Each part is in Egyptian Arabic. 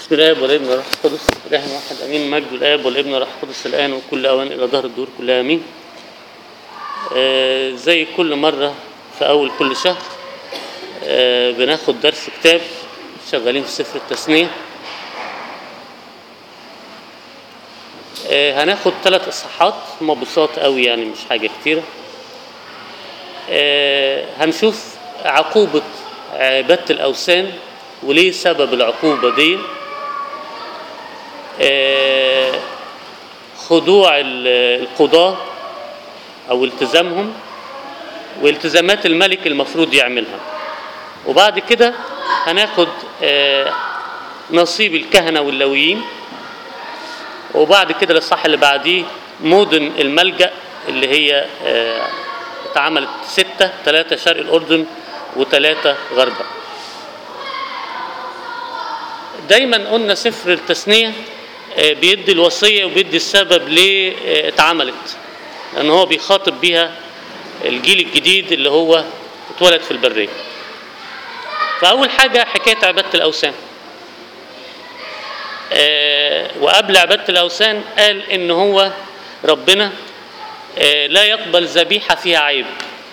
بسم الاب والابن والروح القدس اله واحد امين مجد الاب والابن والروح القدس الان وكل اوان الى ظهر الدور كلها امين آه زي كل مره في اول كل شهر آه بناخد درس كتاب شغالين في سفر التثنيه آه هناخد ثلاث اصحاحات هم بساط قوي يعني مش حاجه كتيره آه هنشوف عقوبه عباده الاوثان وليه سبب العقوبة دي آه خضوع القضاة أو التزامهم والتزامات الملك المفروض يعملها وبعد كده هناخد آه نصيب الكهنة واللويين وبعد كده الصح اللي بعديه مدن الملجأ اللي هي آه اتعملت ستة ثلاثة شرق الأردن وثلاثة غربها دايما قلنا سفر التثنية بيدي الوصية وبيدي السبب ليه اتعملت لأن هو بيخاطب بيها الجيل الجديد اللي هو اتولد في البرية فأول حاجة حكاية عبادة الأوثان وقبل عبادة الأوثان قال إن هو ربنا لا يقبل ذبيحة فيها عيب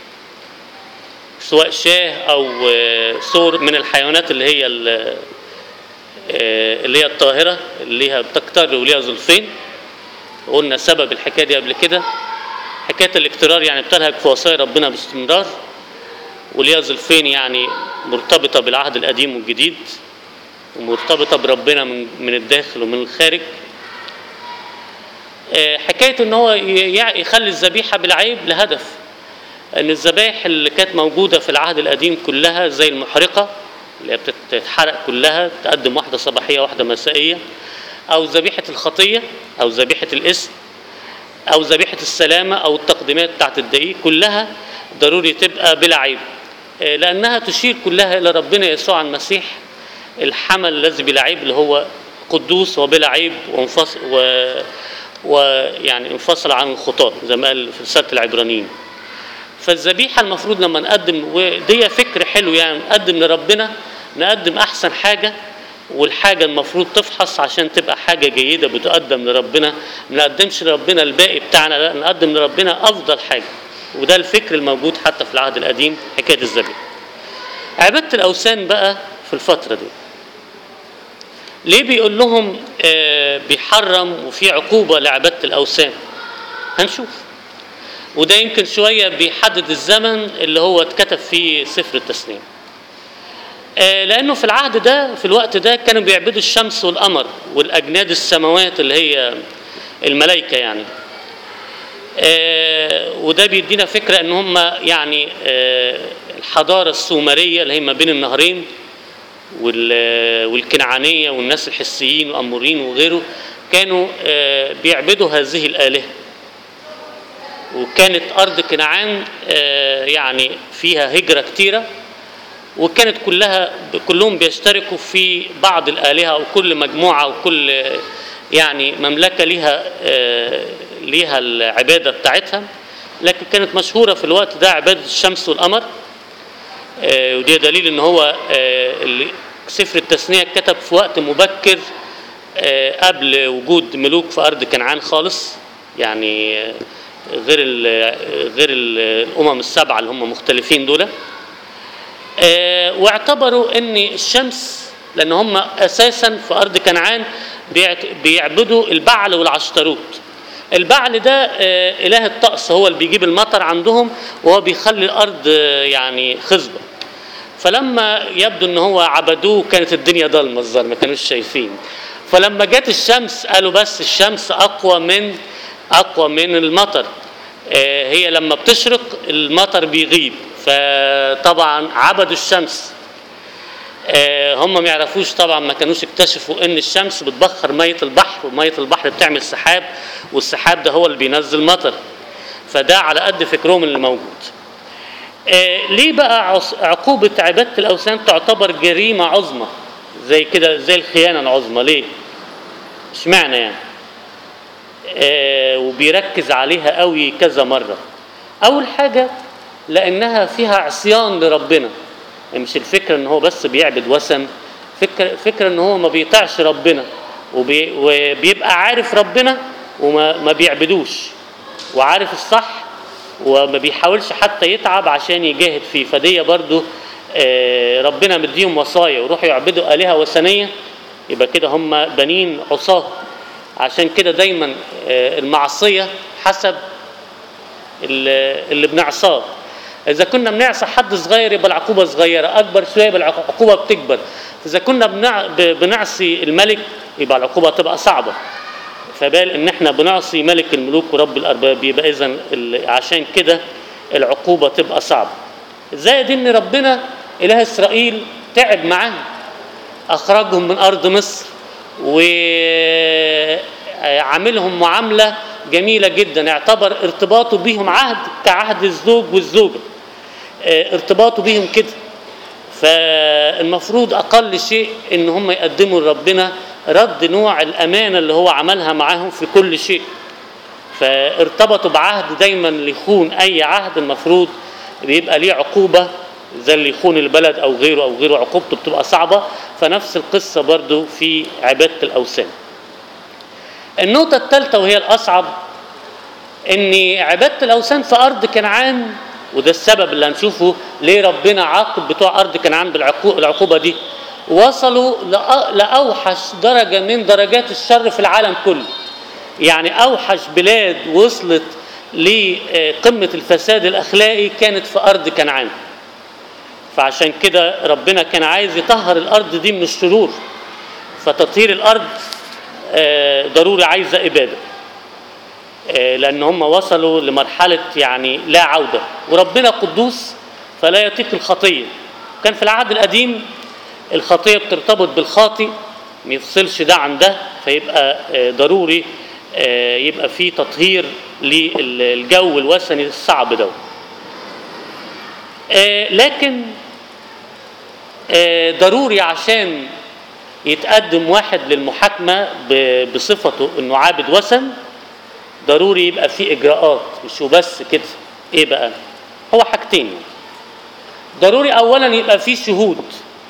سواء شاه أو صور من الحيوانات اللي هي اللي هي الطاهره اللي ليها بتكتر وليها زلفين قلنا سبب الحكايه دي قبل كده حكايه الاكترار يعني بتلهج في وصايا ربنا باستمرار وليها زلفين يعني مرتبطه بالعهد القديم والجديد ومرتبطه بربنا من من الداخل ومن الخارج حكايه ان هو يخلي الذبيحه بالعيب لهدف ان الذبائح اللي كانت موجوده في العهد القديم كلها زي المحرقه اللي هي بتتحرق كلها تقدم واحدة صباحية واحدة مسائية أو ذبيحة الخطية أو ذبيحة الاسم أو ذبيحة السلامة أو التقديمات بتاعت الدقيق كلها ضروري تبقى بلا عيب لأنها تشير كلها إلى ربنا يسوع المسيح الحمل الذي بلا عيب اللي هو قدوس وبلا عيب وانفصل و ويعني انفصل عن الخطاة زي ما قال في رسالة العبرانيين فالذبيحة المفروض لما نقدم ودي فكر حلو يعني نقدم لربنا نقدم أحسن حاجة والحاجة المفروض تفحص عشان تبقى حاجة جيدة بتقدم لربنا ما نقدمش لربنا الباقي بتاعنا لا نقدم لربنا أفضل حاجة وده الفكر الموجود حتى في العهد القديم حكاية الذبيحة عبادة الأوثان بقى في الفترة دي ليه بيقول لهم آه بيحرم وفي عقوبة لعبادة الأوثان هنشوف وده يمكن شويه بيحدد الزمن اللي هو اتكتب فيه سفر التثنيه آه لانه في العهد ده في الوقت ده كانوا بيعبدوا الشمس والقمر والاجناد السماوات اللي هي الملائكه يعني آه وده بيدينا فكره ان هم يعني آه الحضاره السومريه اللي هي ما بين النهرين والكنعانيه والناس الحسيين والامورين وغيره كانوا بيعبدوا هذه الالهه وكانت أرض كنعان يعني فيها هجرة كتيرة وكانت كلها كلهم بيشتركوا في بعض الآلهة أو كل مجموعة أو كل يعني مملكة ليها ليها العبادة بتاعتها لكن كانت مشهورة في الوقت ده عبادة الشمس والقمر ودي دليل ان هو سفر التثنية كتب في وقت مبكر قبل وجود ملوك في أرض كنعان خالص يعني غير ال غير ال الامم السبعه اللي هم مختلفين دول آه واعتبروا ان الشمس لان هم اساسا في ارض كنعان بيعبدوا البعل والعشتروت البعل ده آه اله الطقس هو اللي بيجيب المطر عندهم وهو بيخلي الارض آه يعني خصبه فلما يبدو ان هو عبدوه كانت الدنيا ضلمه الظاهر ما كانوش شايفين فلما جت الشمس قالوا بس الشمس اقوى من اقوى من المطر آه هي لما بتشرق المطر بيغيب فطبعا عبدوا الشمس آه هم ما يعرفوش طبعا ما كانوش اكتشفوا ان الشمس بتبخر ميه البحر وميه البحر بتعمل سحاب والسحاب ده هو اللي بينزل مطر فده على قد فكرهم اللي موجود آه ليه بقى عقوبة عبادة الأوثان تعتبر جريمة عظمى زي كده زي الخيانة العظمى ليه؟ اشمعنى يعني؟ آه وبيركز عليها قوي كذا مرة أول حاجة لأنها فيها عصيان لربنا يعني مش الفكرة إن هو بس بيعبد وثن فكرة فكرة ان هو ما بيطيعش ربنا وبي وبيبقى عارف ربنا وما ما بيعبدوش وعارف الصح وما بيحاولش حتى يتعب عشان يجاهد فيه فدي برضو آه، ربنا مديهم وصايا ويروحوا يعبدوا آلهة وثنية يبقى كده هم بنين عصاة عشان كده دايما آه، المعصية حسب اللي اللي بنعصاه اذا كنا بنعصى حد صغير يبقى العقوبه صغيره اكبر شويه يبقى العقوبه بتكبر اذا كنا بنع... ب- بنعصي الملك يبقى العقوبه تبقى صعبه فبال ان احنا بنعصي ملك الملوك ورب الارباب يبقى اذا ال... عشان كده العقوبه تبقى صعبه زائد ان ربنا اله اسرائيل تعب معاهم اخرجهم من ارض مصر وعاملهم معامله جميله جدا اعتبر ارتباطه بيهم عهد كعهد الزوج والزوجه اه، ارتباطه بيهم كده فالمفروض اقل شيء ان هم يقدموا لربنا رد نوع الامانه اللي هو عملها معاهم في كل شيء فارتبطوا بعهد دايما اللي يخون اي عهد المفروض بيبقى ليه عقوبه زي اللي يخون البلد او غيره او غيره عقوبته بتبقى صعبه فنفس القصه برضو في عباده الاوثان النقطه الثالثه وهي الاصعب ان عباده الاوثان في ارض كنعان وده السبب اللي هنشوفه ليه ربنا عاقب بتوع ارض كنعان بالعقوبه دي وصلوا لأ- لاوحش درجه من درجات الشر في العالم كله يعني اوحش بلاد وصلت لقمه الفساد الاخلاقي كانت في ارض كنعان فعشان كده ربنا كان عايز يطهر الارض دي من الشرور فتطهير الارض آه، ضروري عايزه اباده آه، لان هم وصلوا لمرحله يعني لا عوده وربنا قدوس فلا يطيق الخطيه كان في العهد القديم الخطيه بترتبط بالخاطي ما يفصلش ده عن ده فيبقى آه، ضروري آه، يبقى في تطهير للجو الوثني الصعب ده آه، لكن آه، ضروري عشان يتقدم واحد للمحاكمه ب- بصفته انه عابد وثن ضروري يبقى في اجراءات مش وبس كده ايه بقى هو حاجتين ضروري اولا يبقى في شهود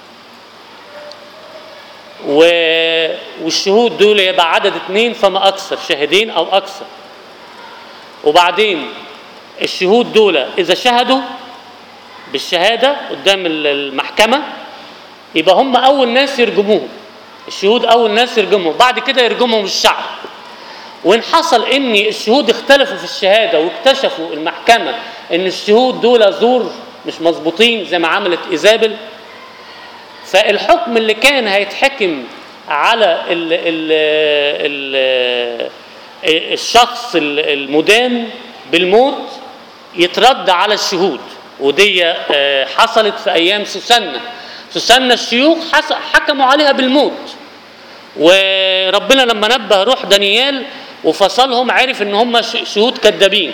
و... والشهود دول يبقى عدد اتنين فما اكثر شاهدين او اكثر وبعدين الشهود دول اذا شهدوا بالشهاده قدام ال- المحكمه يبقى هم اول ناس يرجموهم الشهود اول ناس يرجمهم بعد كده يرجمهم الشعب وان حصل ان الشهود اختلفوا في الشهاده واكتشفوا المحكمه ان الشهود دول زور مش مظبوطين زي ما عملت ايزابل فالحكم اللي كان هيتحكم على ال ال ال الشخص المدان بالموت يترد على الشهود ودي آه، حصلت في ايام سوسنة سوسنة الشيوخ حس- حكموا عليها بالموت وربنا لما نبه روح دانيال وفصلهم عرف ان هم ش- شهود كذابين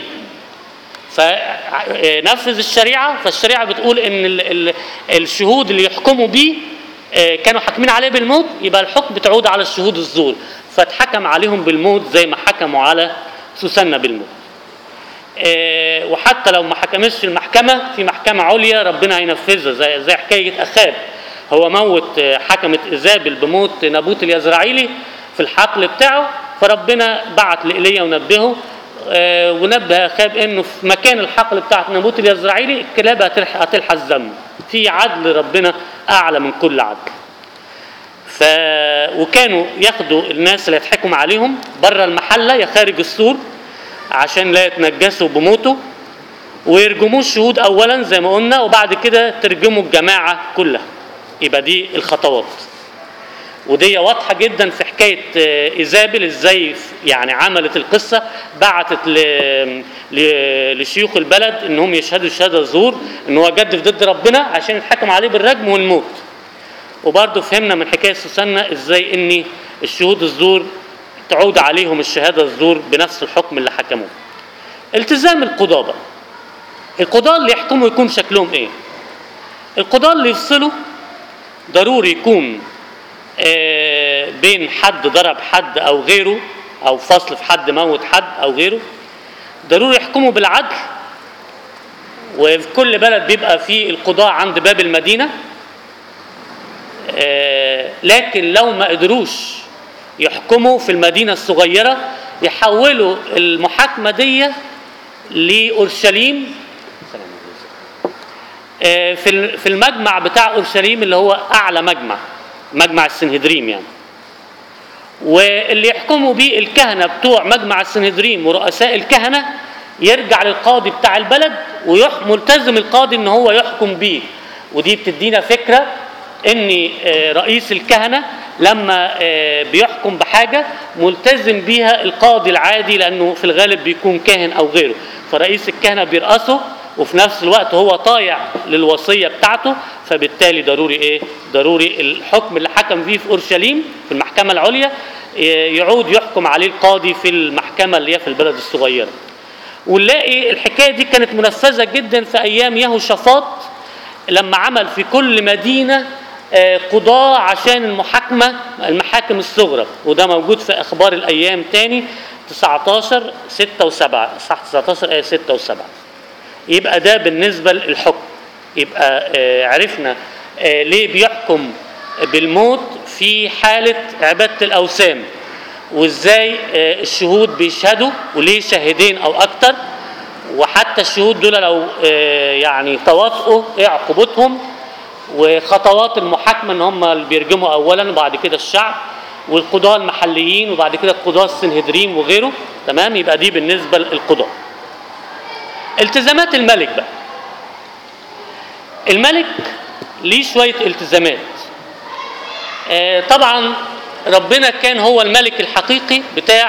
فنفذ الشريعه فالشريعه بتقول ان ال ال الشهود اللي يحكموا بيه آه، كانوا حاكمين عليه بالموت يبقى الحكم بتعود على الشهود الزور فاتحكم عليهم بالموت زي ما حكموا على سوسنة بالموت آه، وحتى لو ما حكمتش المحكمة في محكمة عليا ربنا هينفذها زي زي حكاية أخاب هو موت آه، حكمت إيزابل بموت نابوت اليزرعيلي في الحقل بتاعه فربنا بعت لإيليا ونبهه آه، ونبه أخاب إنه في مكان الحقل بتاعت نابوت اليزرعيلي الكلاب هتلح- هتلحس دمه في عدل ربنا أعلى من كل عدل ف وكانوا ياخدوا الناس اللي يتحكم عليهم بره المحله يا خارج السور عشان لا يتنجسوا بموته ويرجموه الشهود اولا زي ما قلنا وبعد كده ترجموا الجماعه كلها يبقى دي الخطوات ودي واضحه جدا في حكايه آه، ايزابل ازاي يعني عملت القصه بعتت ل... ل... لشيوخ البلد انهم يشهدوا شهاده زور ان هو جدف ضد ربنا عشان يتحكم عليه بالرجم والموت وبرضه فهمنا من حكايه سوسنة ازاي ان الشهود الزور تعود عليهم الشهاده الزور بنفس الحكم اللي حكموه. التزام القضاه بقى. القضاه اللي يحكموا يكون شكلهم ايه؟ القضاه اللي يفصلوا ضروري يكون آه، بين حد ضرب حد او غيره او فصل في حد موت حد او غيره ضروري يحكموا بالعدل وفي كل بلد بيبقى فيه القضاة عند باب المدينة آه، لكن لو ما قدروش يحكموا في المدينة الصغيرة يحولوا المحاكمة دي لأورشليم آه، في ال- في المجمع بتاع اورشليم اللي هو اعلى مجمع مجمع السنهدريم يعني واللي يحكموا بيه الكهنه بتوع مجمع السنهدريم ورؤساء الكهنه يرجع للقاضي بتاع البلد وملتزم القاضي ان هو يحكم بيه ودي بتدينا فكره ان آه، رئيس الكهنه لما آه، بيحكم بحاجه ملتزم بيها القاضي العادي لانه في الغالب بيكون كاهن او غيره فرئيس الكهنه بيرأسه وفي نفس الوقت هو طايع للوصيه بتاعته فبالتالي ضروري ايه؟ ضروري الحكم اللي حكم فيه في اورشليم في المحكمه العليا ي- يعود يحكم عليه القاضي في المحكمه اللي هي في البلد الصغيره. ونلاقي الحكايه دي كانت منفذه جدا في ايام يهوشافاط لما عمل في كل مدينه آه، قضاة عشان المحاكمة المحاكم الصغرى وده موجود في أخبار الأيام تاني 19 6 و7 صح 19 آية 6 و7 يبقى ده بالنسبة للحكم يبقى آه، عرفنا آه، ليه بيحكم بالموت في حالة عبادة الأوثان وإزاي آه، الشهود بيشهدوا وليه شاهدين أو أكتر وحتى الشهود دول لو آه، يعني تواطئوا ايه عقوبتهم وخطوات المحاكمه ان هم اللي بيرجموا اولا وبعد كده الشعب والقضاه المحليين وبعد كده القضاه السنهدرين وغيره تمام يبقى دي بالنسبه للقضاه التزامات الملك بقى الملك ليه شويه التزامات آه، طبعا ربنا كان هو الملك الحقيقي بتاع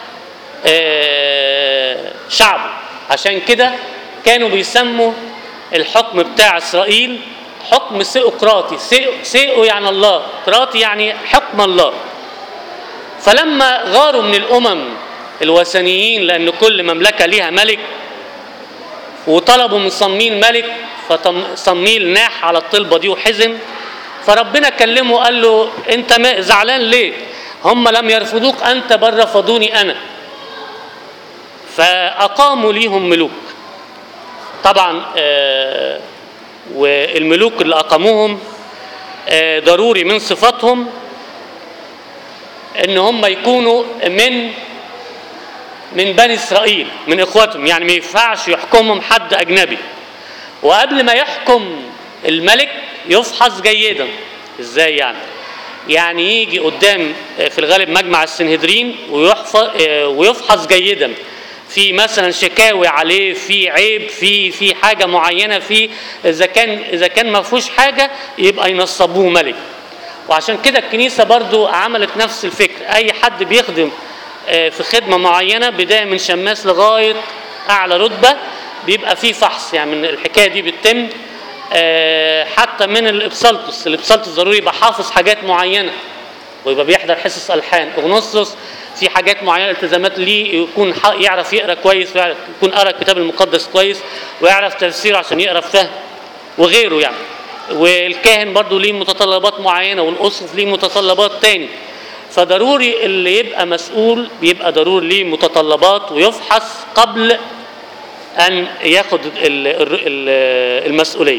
آه، شعبه عشان كده كانوا بيسموا الحكم بتاع اسرائيل حكم سيقراطي سيئو يعني الله قراطي يعني حكم الله فلما غاروا من الامم الوثنيين لان كل مملكه ليها ملك وطلبوا من صميل ملك فصميل ناح على الطلبه دي وحزن فربنا كلمه قال له انت ما- زعلان ليه هم لم يرفضوك انت بل رفضوني انا فاقاموا ليهم ملوك طبعا آه، والملوك اللي اقاموهم آه، ضروري من صفاتهم ان هم يكونوا من من بني اسرائيل من اخواتهم يعني ما ينفعش يحكمهم حد اجنبي وقبل ما يحكم الملك يفحص جيدا ازاي يعني يعني يجي قدام آه، في الغالب مجمع السنهدرين ويحفظ ويفحص جيدا في مثلا شكاوي عليه في عيب في في حاجه معينه في اذا كان اذا كان ما فيهوش حاجه يبقى ينصبوه ملك وعشان كده الكنيسه برضو عملت نفس الفكر اي حد بيخدم آه، في خدمه معينه بدايه من شماس لغايه اعلى رتبه بيبقى في فحص يعني من الحكايه دي بتتم آه، حتى من الابسلطس الابسلطس ضروري يبقى حافظ حاجات معينه ويبقى بيحضر حصص الحان اغنسطس في حاجات معينه التزامات ليه يكون ح- يعرف يقرا كويس ويعرف يكون قرا الكتاب المقدس كويس ويعرف تفسيره عشان يقرا فهم وغيره يعني والكاهن برضو ليه متطلبات معينه والاسقف ليه متطلبات تاني فضروري اللي يبقى مسؤول بيبقى ضروري ليه متطلبات ويفحص قبل ان ياخد ال- ال- ال- المسؤوليه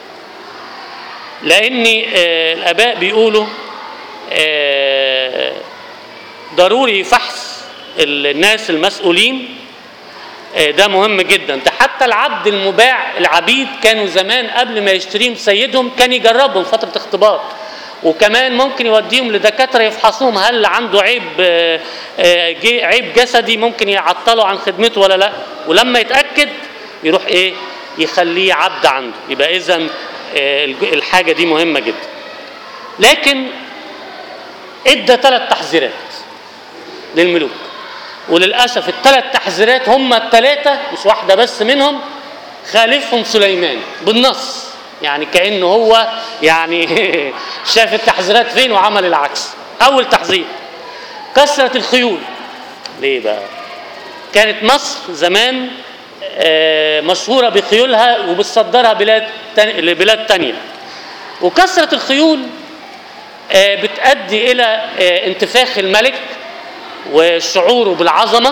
لان آه، الاباء بيقولوا آه، ضروري فحص الناس المسؤولين آه، ده مهم جدا ده حتى العبد المباع العبيد كانوا زمان قبل ما يشتريهم سيدهم كان يجربهم فترة اختبار وكمان ممكن يوديهم لدكاترة يفحصوهم هل عنده عيب آه، آه، جي- عيب جسدي ممكن يعطله عن خدمته ولا لا ولما يتأكد يروح ايه يخليه عبد عنده يبقى اذا الحاجة دي مهمة جدا لكن ادى ثلاث تحذيرات للملوك وللاسف الثلاث تحذيرات هم الثلاثه مش واحده بس منهم خالفهم سليمان بالنص يعني كانه هو يعني شاف التحذيرات فين وعمل العكس اول تحذير كثره الخيول ليه بقى كانت مصر زمان آه، مشهوره بخيولها وبتصدرها بلاد تاني لبلاد تانية وكثره الخيول آه، بتؤدي الى آه، انتفاخ الملك وشعوره بالعظمه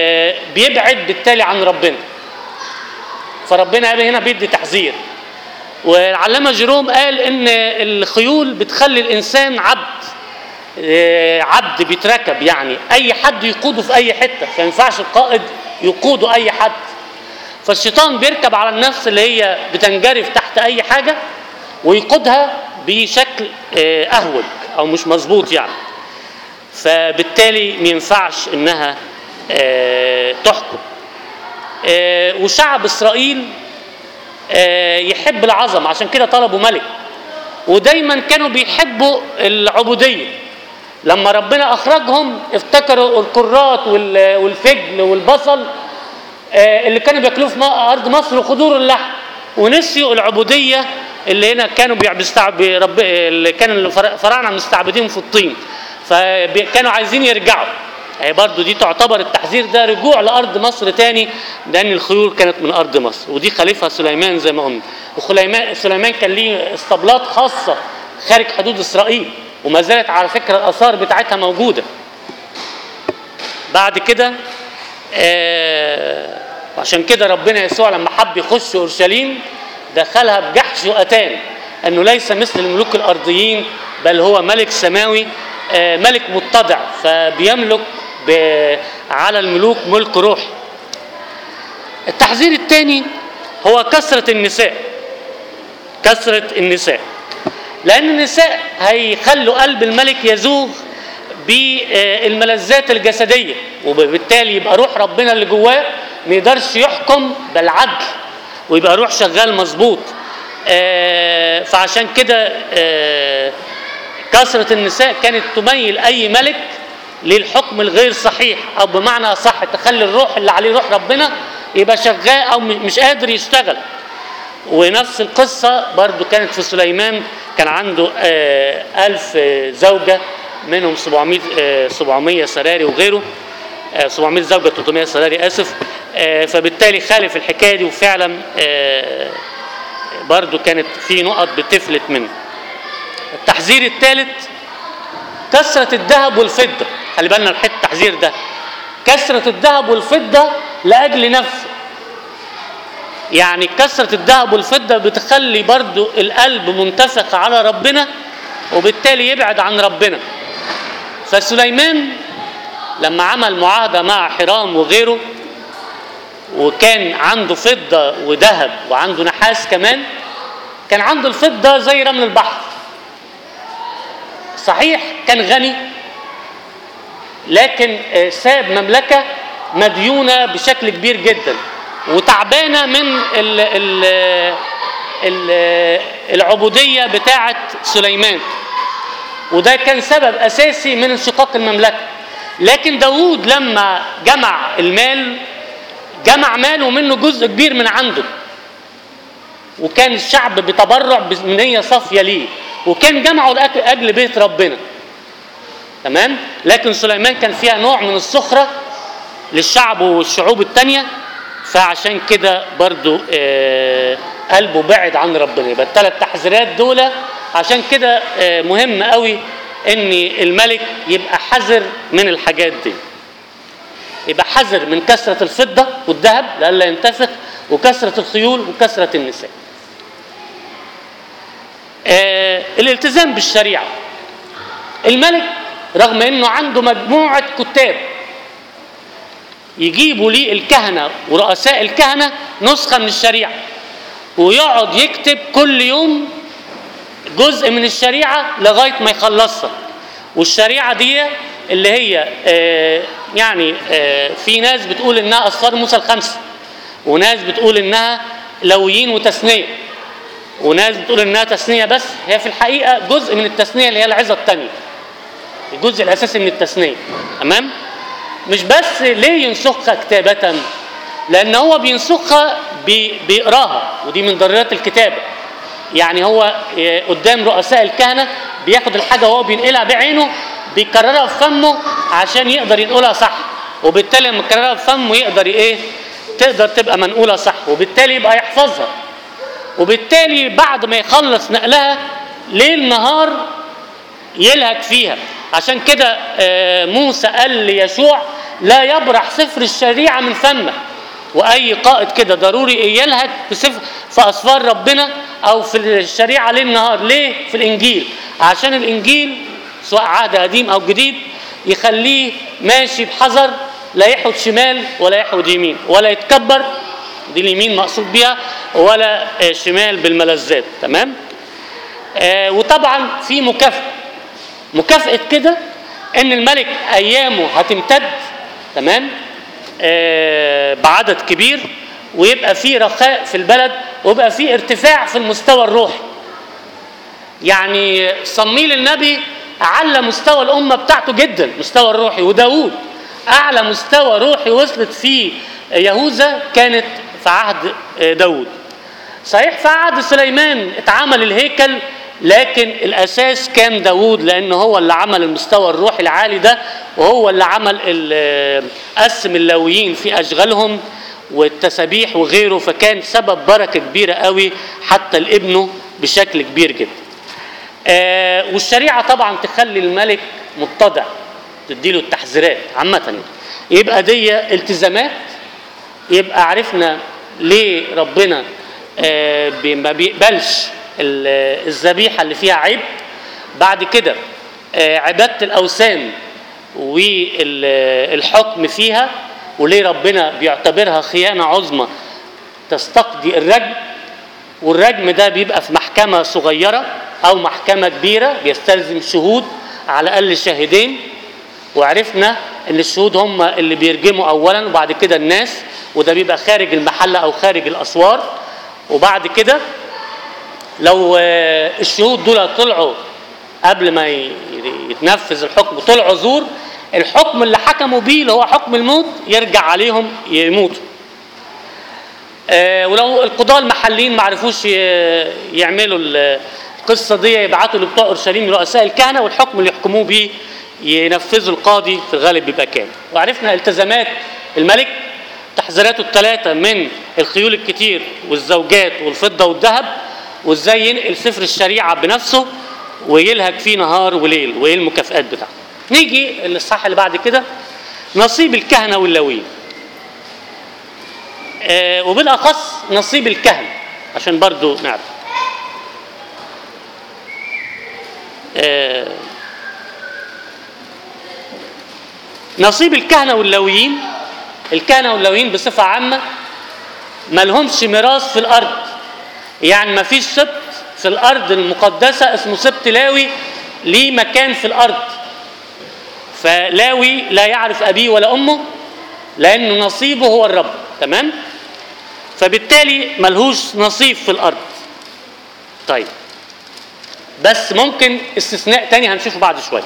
وبيبعد بالتالي عن ربنا فربنا هنا بيدي تحذير والعلامة جيروم قال إن الخيول بتخلي الإنسان عبد آه، عبد بيتركب يعني أي حد يقوده في أي حتة فما ينفعش القائد يقوده أي حد فالشيطان بيركب على النفس اللي هي بتنجرف تحت أي حاجة ويقودها بشكل آه، أهوج أو مش مظبوط يعني فبالتالي ما ينفعش إنها آه، تحكم آه، وشعب إسرائيل آه، يحب العظمة عشان كده طلبوا ملك ودايما كانوا بيحبوا العبودية لما ربنا أخرجهم افتكروا الكرات وال- والفجل والبصل آه، اللي كانوا بياكلوه في م- أرض مصر وخضور اللحم ونسيوا العبودية اللي هنا كانوا بيستعب رب اللي كانوا الفرا- الفراعنة مستعبدين في الطين فكانوا عايزين يرجعوا هي برضو دي تعتبر التحذير ده رجوع لأرض مصر تاني لأن الخيول كانت من أرض مصر ودي خليفها سليمان زي ما قلنا وسليمان سليمان كان ليه اسطبلات خاصة خارج حدود إسرائيل وما زالت على فكرة الآثار بتاعتها موجودة بعد كده آه عشان كده ربنا يسوع لما حب يخش اورشليم دخلها بجحش واتان انه ليس مثل الملوك الارضيين بل هو ملك سماوي آه ملك متضع فبيملك ب- على الملوك ملك روحي التحذير الثاني هو كثرة النساء كثرة النساء لأن النساء هيخلوا قلب الملك يزوغ بالملذات الجسدية وبالتالي يبقى روح ربنا اللي جواه ما يقدرش يحكم بالعدل ويبقى روح شغال مظبوط آه، فعشان كده آه، كثرة النساء كانت تميل أي ملك للحكم الغير صحيح أو بمعنى صح تخلي الروح اللي عليه روح ربنا يبقى شغال أو م- مش قادر يشتغل ونفس القصة برضو كانت في سليمان كان عنده آه، ألف آه، زوجة منهم 700 آه، 700 سراري وغيره آه، 700 زوجة 300 سراري آسف آه، فبالتالي خالف الحكاية دي وفعلا آه، برضو كانت في نقط بتفلت منه التحذير الثالث كثرة الذهب والفضة خلي بالنا الحته التحذير ده كثرة الذهب والفضة لأجل نفسه يعني كثرة الذهب والفضة بتخلي برضو القلب منتفخ على ربنا وبالتالي يبعد عن ربنا فسليمان لما عمل معاهدة مع حرام وغيره وكان عنده فضة وذهب وعنده نحاس كمان كان عنده الفضة زي رمل البحر صحيح كان غني لكن آه، ساب مملكة مديونة بشكل كبير جدا وتعبانة من ال ال ال العبودية بتاعة سليمان وده كان سبب أساسي من انشقاق المملكة لكن داوود لما جمع المال جمع ماله منه جزء كبير من عنده وكان الشعب بتبرع بنية صافية ليه وكان جمعه لأجل بيت ربنا تمام لكن سليمان كان فيها نوع من السخرة للشعب والشعوب التانية فعشان كده برضو آه قلبه بعد عن ربنا يبقى الثلاث تحذيرات دول عشان كده آه مهم قوي ان الملك يبقى حذر من الحاجات دي يبقى حذر من كثرة الفضة والذهب لئلا ينتفخ وكثرة الخيول وكثرة النساء آه الالتزام بالشريعة الملك رغم انه عنده مجموعة كتاب يجيبوا ليه الكهنة ورؤساء الكهنة نسخة من الشريعة ويقعد يكتب كل يوم جزء من الشريعة لغاية ما يخلصها والشريعة دي اللي هي آه يعني آه في ناس بتقول انها اسفار موسى الخمسة وناس بتقول انها لويين وتثنية وناس بتقول انها تثنية بس هي في الحقيقة جزء من التثنية اللي هي العظة الثانية الجزء الاساسي من التثنية تمام مش بس ليه ينسخها كتابة لان هو بينسخها بي بيقراها ودي من ضرورات الكتابة يعني هو آه، قدام رؤساء الكهنة بياخد الحاجة وهو بينقلها بعينه بيكررها في فمه عشان يقدر ينقلها صح وبالتالي لما يكررها في فمه يقدر ايه تقدر تبقى منقولة صح وبالتالي يبقى يحفظها وبالتالي بعد ما يخلص نقلها ليل نهار يلهج فيها عشان كده آه، موسى قال ليشوع لا يبرح سفر الشريعة من فمك وأي قائد كده ضروري يلهج في سفر في أسفار ربنا او في الشريعه ليل نهار ليه في الانجيل عشان الانجيل سواء عهد قديم او جديد يخليه ماشي بحذر لا يحود شمال ولا يحود يمين ولا يتكبر دي اليمين مقصود بيها ولا آه، شمال بالملذات تمام آه وطبعا في مكافاه مكافاه كده ان الملك ايامه هتمتد تمام آه بعدد كبير ويبقى في رخاء في البلد ويبقى في ارتفاع في المستوى الروحي يعني صميل النبي على مستوى الأمة بتاعته جدا مستوى الروحي وداود أعلى مستوى روحي وصلت فيه يهوذا كانت في عهد داود صحيح في عهد سليمان اتعمل الهيكل لكن الأساس كان داود لأن هو اللي عمل المستوى الروحي العالي ده وهو اللي عمل ال- قسم اللاويين في أشغالهم والتسابيح وغيره فكان سبب بركة كبيرة قوي حتى لابنه بشكل كبير جدا آه والشريعة طبعا تخلي الملك متضع تديله التحذيرات عامة يعني. يبقى دي التزامات يبقى عرفنا ليه ربنا آه بي- ما بيقبلش ال- الذبيحة اللي فيها عيب بعد كده آه عبادة الأوثان والحكم فيها وليه ربنا بيعتبرها خيانة عظمى تستقضي الرجم والرجم ده بيبقى في محكمة صغيرة أو محكمة كبيرة بيستلزم شهود على الأقل شاهدين وعرفنا إن الشهود هم اللي بيرجموا أولا وبعد كده الناس وده بيبقى خارج المحلة أو خارج الأسوار وبعد كده لو آه، الشهود دول طلعوا قبل ما ي- يتنفذ الحكم طلعوا زور الحكم اللي حكموا بيه اللي هو حكم الموت يرجع عليهم يموتوا آه، ولو القضاة المحليين ما عرفوش ي- يعملوا ال- القصة دي يبعتوا لبتوع أورشليم رؤساء الكهنة والحكم اللي يحكموه بيه ينفذوا القاضي في الغالب بيبقى كامل وعرفنا التزامات الملك تحذيراته الثلاثة من الخيول الكتير والزوجات والفضة والذهب وازاي ينقل سفر الشريعة بنفسه ويلهج فيه نهار وليل وايه المكافآت بتاعته نيجي للصح اللي بعد كده نصيب الكهنة واللاويين آه، وبالاخص نصيب الكهنه عشان برضو نعرف آه، نصيب الكهنه واللاويين الكهنه واللاويين بصفه عامه ما لهمش ميراث في الارض يعني ما فيش سبت في الارض المقدسه اسمه سبت لاوي ليه مكان في الارض فلاوي لا يعرف ابيه ولا امه لانه نصيبه هو الرب تمام فبالتالي ملهوش نصيب في الارض طيب بس ممكن استثناء تاني هنشوفه بعد شويه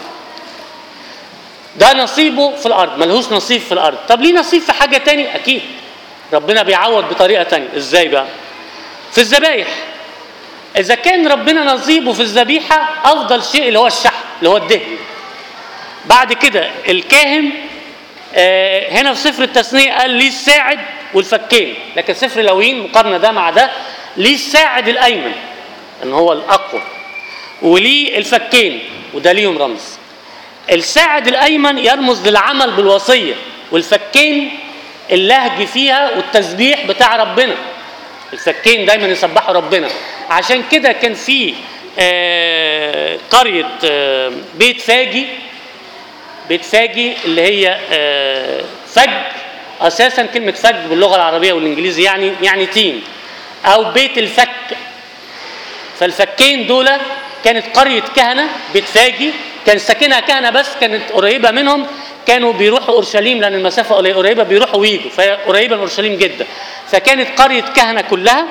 ده نصيبه في الارض ملهوش نصيب في الارض طب ليه نصيب في حاجه تاني اكيد ربنا بيعوض بطريقه تانية ازاي بقى في الذبايح اذا كان ربنا نصيبه في الذبيحه افضل شيء اللي هو الشحم اللي هو الدهن بعد كده الكاهن آه، هنا في سفر التثنية قال ليه الساعد والفكين لكن سفر لاويين مقارنة ده مع ده ليه الساعد الأيمن ان هو الأقوى وليه الفكين وده ليهم رمز الساعد الأيمن يرمز للعمل بالوصية والفكين اللهج فيها والتسبيح بتاع ربنا الفكين دايما يسبحوا ربنا عشان كده كان في آه، قرية آه، بيت فاجي بيت فاجي اللي هي آه، فج اساسا كلمه فج باللغه العربيه والانجليزي يعني يعني تين او بيت الفك فالفكين دول كانت قريه كهنه بيت فاجي كان ساكنها كهنه بس كانت قريبه منهم كانوا بيروحوا اورشليم لان المسافه قليلة- قريبه بيروحوا ويجوا فهي قريبه من اورشليم جدا فكانت قريه كهنه كلها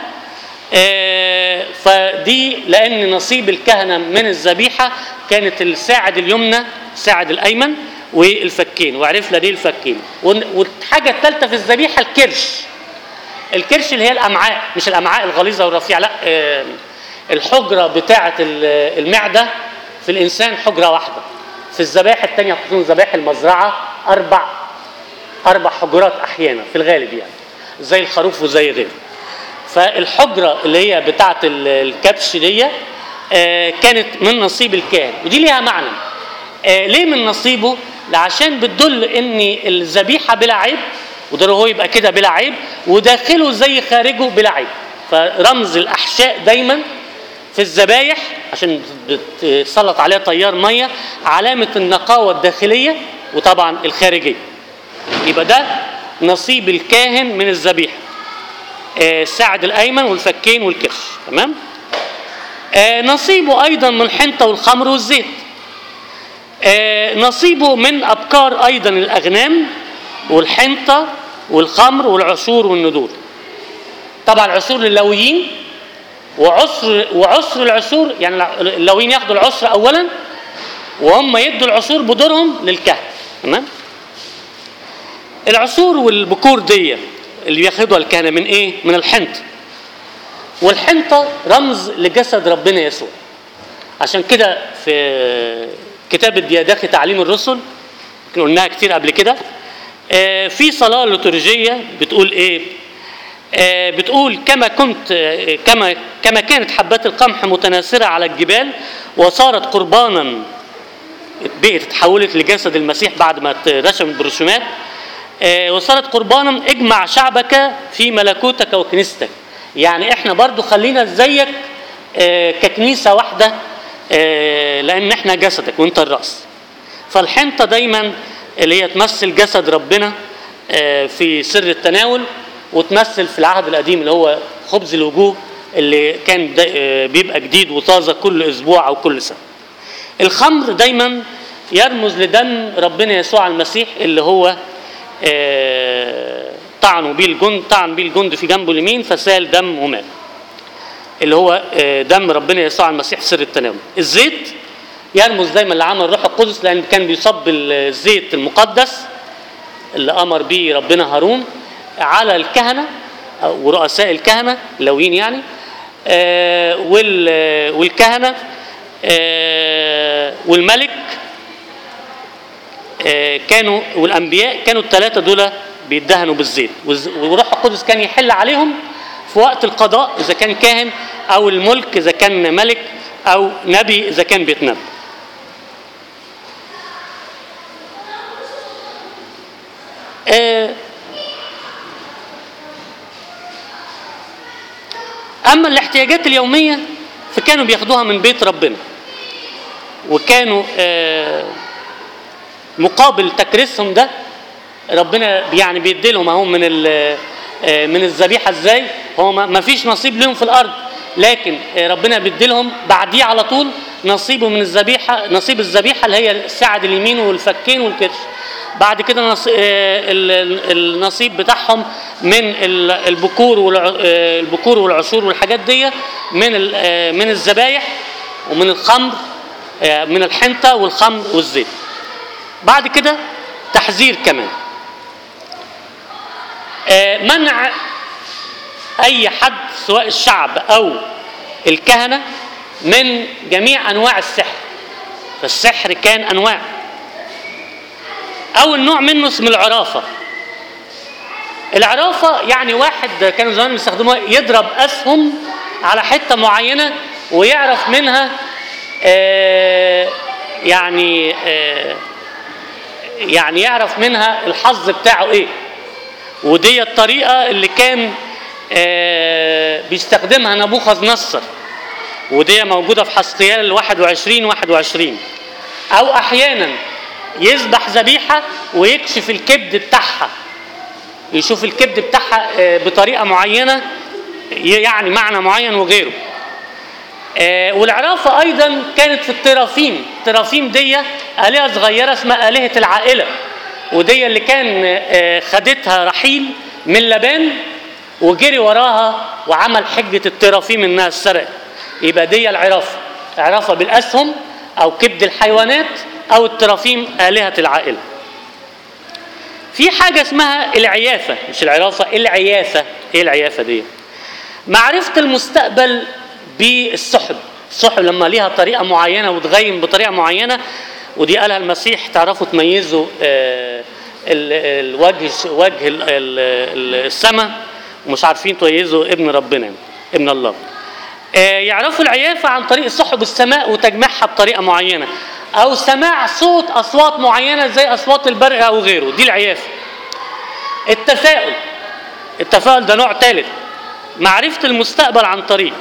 آه، فدي لان نصيب الكهنه من الذبيحه كانت الساعد اليمنى الساعد الايمن والفكين وعرفنا ليه الفكين ون- والحاجه الثالثه في الذبيحه الكرش الكرش اللي هي الامعاء مش الامعاء الغليظه والرفيعه لا آه، الحجره بتاعه ال- المعده في الانسان حجره واحده في الذبائح الثانيه خصوصا ذبائح المزرعه اربع اربع حجرات احيانا في الغالب يعني زي الخروف وزي غيره فالحجره اللي هي بتاعه ال- الكبش دي آه، كانت من نصيب الكاهن ودي ليها معنى آه، ليه من نصيبه عشان بتدل ان الذبيحه بلا عيب وده هو يبقى كده بلا عيب وداخله زي خارجه بلا عيب فرمز الاحشاء دايما في الذبايح عشان بتسلط عليها تيار ميه علامه النقاوه الداخليه وطبعا الخارجيه يبقى ده نصيب الكاهن من الذبيحه آه، الساعد الايمن والفكين والكرش تمام آه، نصيبه ايضا من الحنطه والخمر والزيت آه، نصيبه من ابكار ايضا الاغنام والحنطه والخمر والعشور والندور طبعا عشور للويين وعسر وعسر العشور يعني اللويين ياخدوا العسر اولا وهم يدوا العشور بدورهم للكهنه تمام العصور والبكور دي اللي بياخدوها الكهنه من ايه؟ من الحنطه. والحنطه رمز لجسد ربنا يسوع. عشان كده في كتاب الدياداخي تعليم الرسل يمكن قلناها كتير قبل كده آه، في صلاه ليتورجيه بتقول ايه؟ آه، بتقول كما كنت آه، كما كما كانت حبات القمح متناثره على الجبال وصارت قربانا بقت اتحولت لجسد المسيح بعد ما اترشمت بالرسومات آه، وصارت قربانا اجمع شعبك في ملكوتك وكنيستك يعني احنا برضو خلينا زيك آه، ككنيسه واحده آه، لان احنا جسدك وانت الراس فالحنطه دايما اللي هي تمثل جسد ربنا آه، في سر التناول وتمثل في العهد القديم اللي هو خبز الوجوه اللي كان دا- آه، بيبقى جديد وطازه كل اسبوع او كل سنه الخمر دايما يرمز لدم ربنا يسوع المسيح اللي هو آه، طعنوا بيه الجند طعن بيه الجند في جنبه اليمين فسال دم ومات اللي هو آه، دم ربنا يسوع المسيح سر التناول الزيت يرمز دايما لعمل الروح القدس لان كان بيصب الزيت المقدس اللي امر به ربنا هارون على الكهنه أو- ورؤساء الكهنه اللويين يعني آه، وال- والكهنه آه، والملك آه، كانوا والانبياء كانوا الثلاثه دول بيدهنوا بالزيت والز- والروح القدس كان يحل عليهم في وقت القضاء اذا كان كاهن او الملك اذا كان ملك او نبي اذا كان بيتنبأ آه، اما الاحتياجات اليوميه فكانوا بياخدوها من بيت ربنا وكانوا آه، مقابل تكريسهم ده ربنا يعني بيدي لهم اهو من ال- آه، من الذبيحه ازاي هو ما ما فيش نصيب لهم في الارض لكن آه، ربنا بيدي لهم بعديه على طول نصيبه من الذبيحه نصيب الذبيحه اللي هي الساعد اليمين والفكين والكرش بعد كده نص- آه، ال- ال- النصيب بتاعهم من ال- البكور والع- آه، البكور والعشور والحاجات دي من ال- آه، من الذبايح ومن الخمر آه، من الحنطه والخمر والزيت بعد كده تحذير كمان آه، منع اي حد سواء الشعب او الكهنه من جميع انواع السحر فالسحر كان انواع اول نوع منه اسم العرافه العرافه يعني واحد كانوا زمان بيستخدموها يضرب اسهم على حته معينه ويعرف منها آه، يعني آه، يعني يعرف منها الحظ بتاعه ايه ودي الطريقه اللي كان آه، بيستخدمها نبوخذ نصر ودي موجوده في حسقيال 21 21 او احيانا يذبح ذبيحه ويكشف الكبد بتاعها يشوف الكبد بتاعها آه، بطريقه معينه يعني معنى معين وغيره آه، والعرافه ايضا كانت في الترافيم الترافيم دي الهه صغيره اسمها الهه العائله ودي اللي كان آه، خدتها رحيل من لبان وجري وراها وعمل حجه الترافيم انها اتسرقت يبقى دي العرافه عرافه بالاسهم او كبد الحيوانات او الترافيم الهه العائله في حاجه اسمها العيافه مش العرافه العيافه ايه العيافه دي معرفه المستقبل بالسحب السحب لما ليها طريقه معينه وتغيم بطريقه معينه ودي قالها المسيح تعرفوا تميزوا آه، ال- الوجه وجه ال- ال- السماء ومش عارفين تميزوا ابن ربنا ابن الله آه، يعرفوا العيافه عن طريق سحب السماء وتجميعها بطريقه معينه او سماع صوت اصوات معينه زي اصوات البرق او غيره دي العيافه التفاؤل التفاؤل ده نوع ثالث معرفة المستقبل عن طريق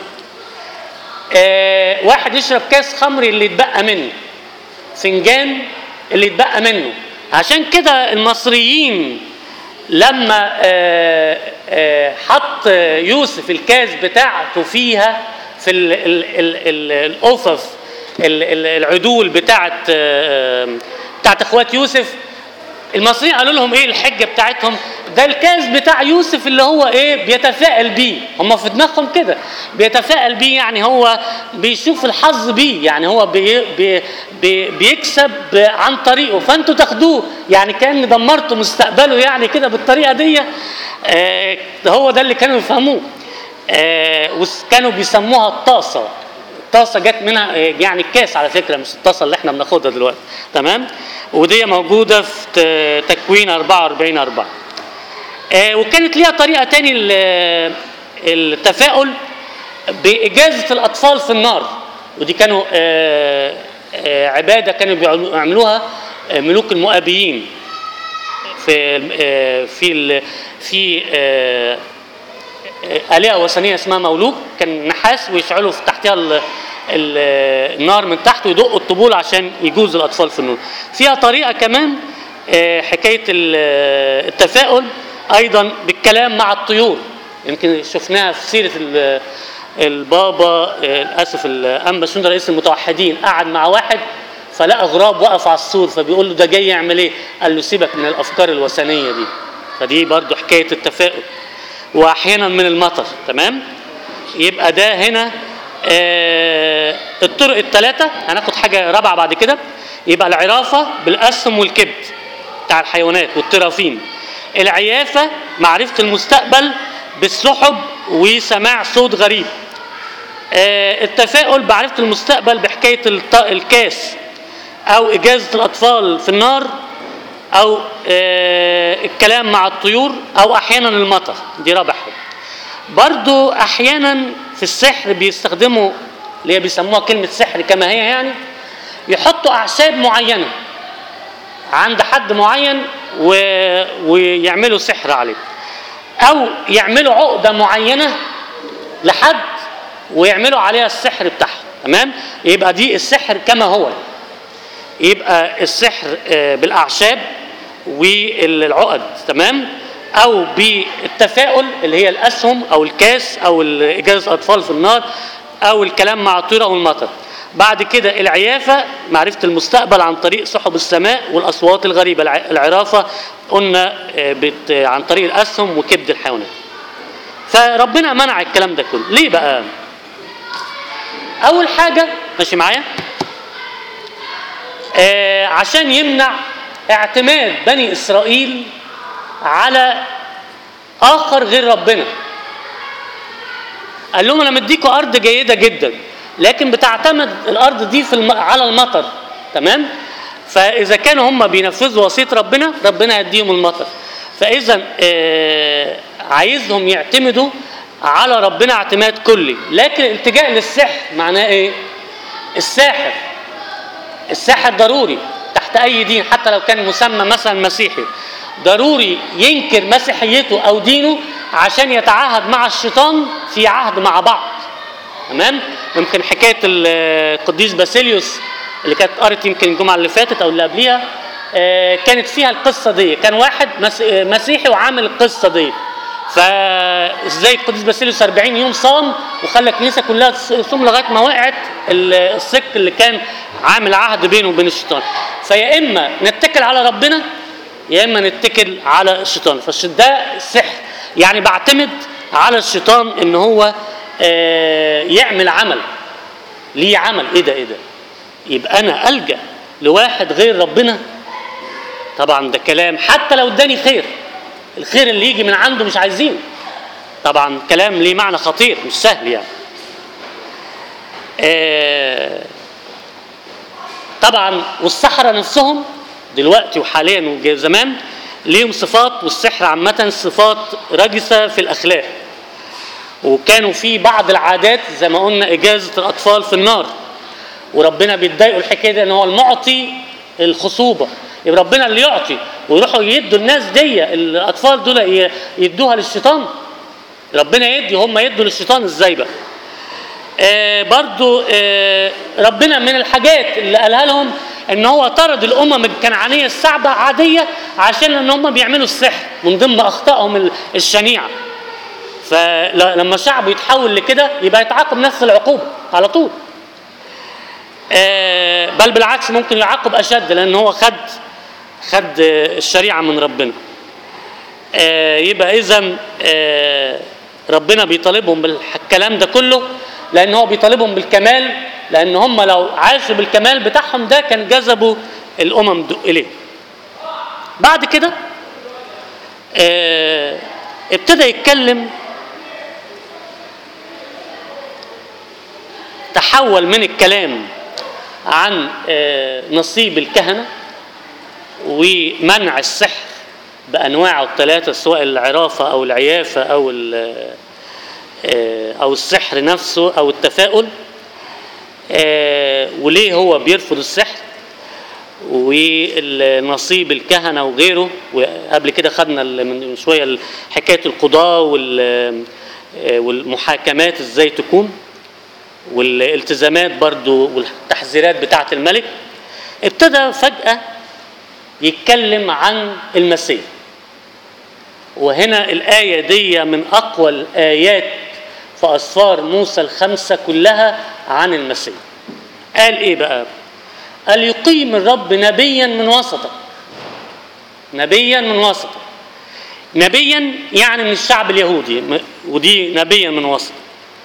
آه واحد يشرب كاس خمر اللي يتبقى منه فنجان اللي يتبقى منه عشان كده المصريين لما آه آه حط يوسف الكاس بتاعته فيها في ال ال ال ال الأفف ال- ال- العدول بتاعت آه، بتاعت اخوات يوسف المصريين قالوا لهم ايه الحجه بتاعتهم ده الكاس بتاع يوسف اللي هو ايه بيتفائل بيه هم في دماغهم كده بيتفائل بيه يعني هو بيشوف الحظ بيه يعني هو بي بي بي بيكسب عن طريقه فانتوا تاخدوه يعني كان دمرتوا مستقبله يعني كده بالطريقه دي آه ده هو ده اللي كانوا يفهموه آه وكانوا بيسموها الطاسه الطاسه جت منها آه، يعني الكاس على فكره مش الطاسه اللي احنا بناخدها دلوقتي تمام ودي موجوده في ت- تكوين 44 4 آه، وكانت ليها طريقه تاني ال- التفاؤل باجازه الاطفال في النار ودي كانوا آه، آه، عباده كانوا بيعملوها آه، ملوك المؤابيين في آه، في ال- في آه، آه، آلهة وثنية اسمها مولوك كان نحاس ويشعلوا في تحتها ال- ال- النار من تحت ويدقوا الطبول عشان يجوز الأطفال في النور فيها طريقة كمان آه، حكاية ال- التفاؤل أيضا بالكلام مع الطيور يمكن شفناها في سيرة ال- البابا آه، للأسف الأنبا شنودة رئيس المتوحدين قعد مع واحد فلقى غراب وقف على السور فبيقول له ده جاي يعمل ايه؟ قال له سيبك من الافكار الوثنيه دي فدي برضو حكايه التفاؤل واحيانا من المطر تمام يبقى ده هنا آه الطرق الثلاثه هناخد حاجه رابعه بعد كده يبقى العرافه بالاسهم والكبد بتاع الحيوانات والطرافين العيافه معرفه المستقبل بالسحب وسماع صوت غريب آه، التفاؤل بعرفة المستقبل بحكاية الط- الكاس أو إجازة الأطفال في النار أو آه، الكلام مع الطيور أو أحيانا المطر دي رابع حاجة برضو أحيانا في السحر بيستخدموا اللي هي بيسموها كلمة سحر كما هي يعني يحطوا أعشاب معينة عند حد معين و... ويعملوا سحر عليه أو يعملوا عقدة معينة لحد ويعملوا عليها السحر بتاعها تمام يبقى دي السحر كما هو يبقى السحر آه، بالاعشاب والعقد تمام او بالتفاؤل اللي هي الاسهم او الكاس او اجازه الاطفال في النار او الكلام مع الطير او المطر بعد كده العيافه معرفه المستقبل عن طريق سحب السماء والاصوات الغريبه الع- العرافه قلنا آه، بت- عن طريق الاسهم وكبد الحيوانات فربنا منع الكلام ده كله ليه بقى اول حاجه ماشي معايا آه عشان يمنع اعتماد بني اسرائيل على اخر غير ربنا قال لهم انا مديكوا ارض جيده جدا لكن بتعتمد الارض دي في الم... على المطر تمام فاذا كانوا هم بينفذوا وصيه ربنا ربنا يديهم المطر فاذا آه عايزهم يعتمدوا على ربنا اعتماد كلي لكن الالتجاء للسحر معناه ايه الساحر الساحر ضروري تحت اي دين حتى لو كان مسمى مثلا مسيحي ضروري ينكر مسيحيته او دينه عشان يتعاهد مع الشيطان في عهد مع بعض تمام يمكن حكايه ال- القديس باسيليوس اللي كانت قرت يمكن الجمعه اللي فاتت او اللي قبليها آه، كانت فيها القصه دي كان واحد مس- آه، مسيحي وعامل القصه دي فازاي القديس باسيليوس 40 يوم صام وخلى الكنيسه كلها تصوم لغايه ما وقعت ال- السك اللي كان عامل عهد بينه وبين الشيطان فيا اما نتكل على ربنا يا اما نتكل على الشيطان فده السحر يعني بعتمد على الشيطان ان هو آه، يعمل عمل ليه عمل ايه ده ايه ده يبقى انا الجا لواحد غير ربنا طبعا ده كلام حتى لو اداني خير الخير اللي يجي من عنده مش عايزينه طبعا كلام ليه معنى خطير مش سهل يعني آه طبعا والسحرة نفسهم دلوقتي وحاليا وزمان ليهم صفات والسحر عامة صفات رجسة في الأخلاق وكانوا في بعض العادات زي ما قلنا إجازة الأطفال في النار وربنا بيتضايقوا الحكاية دي إن هو المعطي الخصوبة يبقى ربنا اللي يعطي ويروحوا يدوا الناس دي الأطفال دول ي- يدوها للشيطان ربنا يدي هم يدوا للشيطان ازاي بقى آه برضو آه ربنا من الحاجات اللي قالها لهم ان هو طرد الامم الكنعانيه الصعبه عاديه عشان ان هم بيعملوا السحر من ضمن اخطائهم ال- الشنيعه فلما شعبه يتحول لكده يبقى يتعاقب نفس العقوبه على طول آه بل بالعكس ممكن يعاقب اشد لان هو خد خد آه، الشريعه من ربنا آه، يبقى اذا ربنا بيطالبهم بالكلام ده كله لان هو بيطالبهم بالكمال لان هم لو عاشوا بالكمال بتاعهم ده كان جذبوا الامم دو- اليه بعد كده آه، ابتدى يتكلم تحول من الكلام عن آه، نصيب الكهنه ومنع السحر بانواعه الثلاثه سواء العرافه او العيافه او ال- آه، او السحر نفسه او التفاؤل آه، وليه هو بيرفض السحر ونصيب الكهنه وغيره وقبل كده خدنا ال- من شويه حكايه القضاه وال- آه، والمحاكمات ازاي تكون والالتزامات برضو والتحذيرات بتاعه الملك ابتدى فجاه يتكلم عن المسيح وهنا الآية دي من أقوى الآيات في أسفار موسى الخمسة كلها عن المسيح قال إيه بقى قال يقيم الرب نبيا من وسطك نبيا من وسطك نبيا يعني من الشعب اليهودي م- ودي نبيا من وسط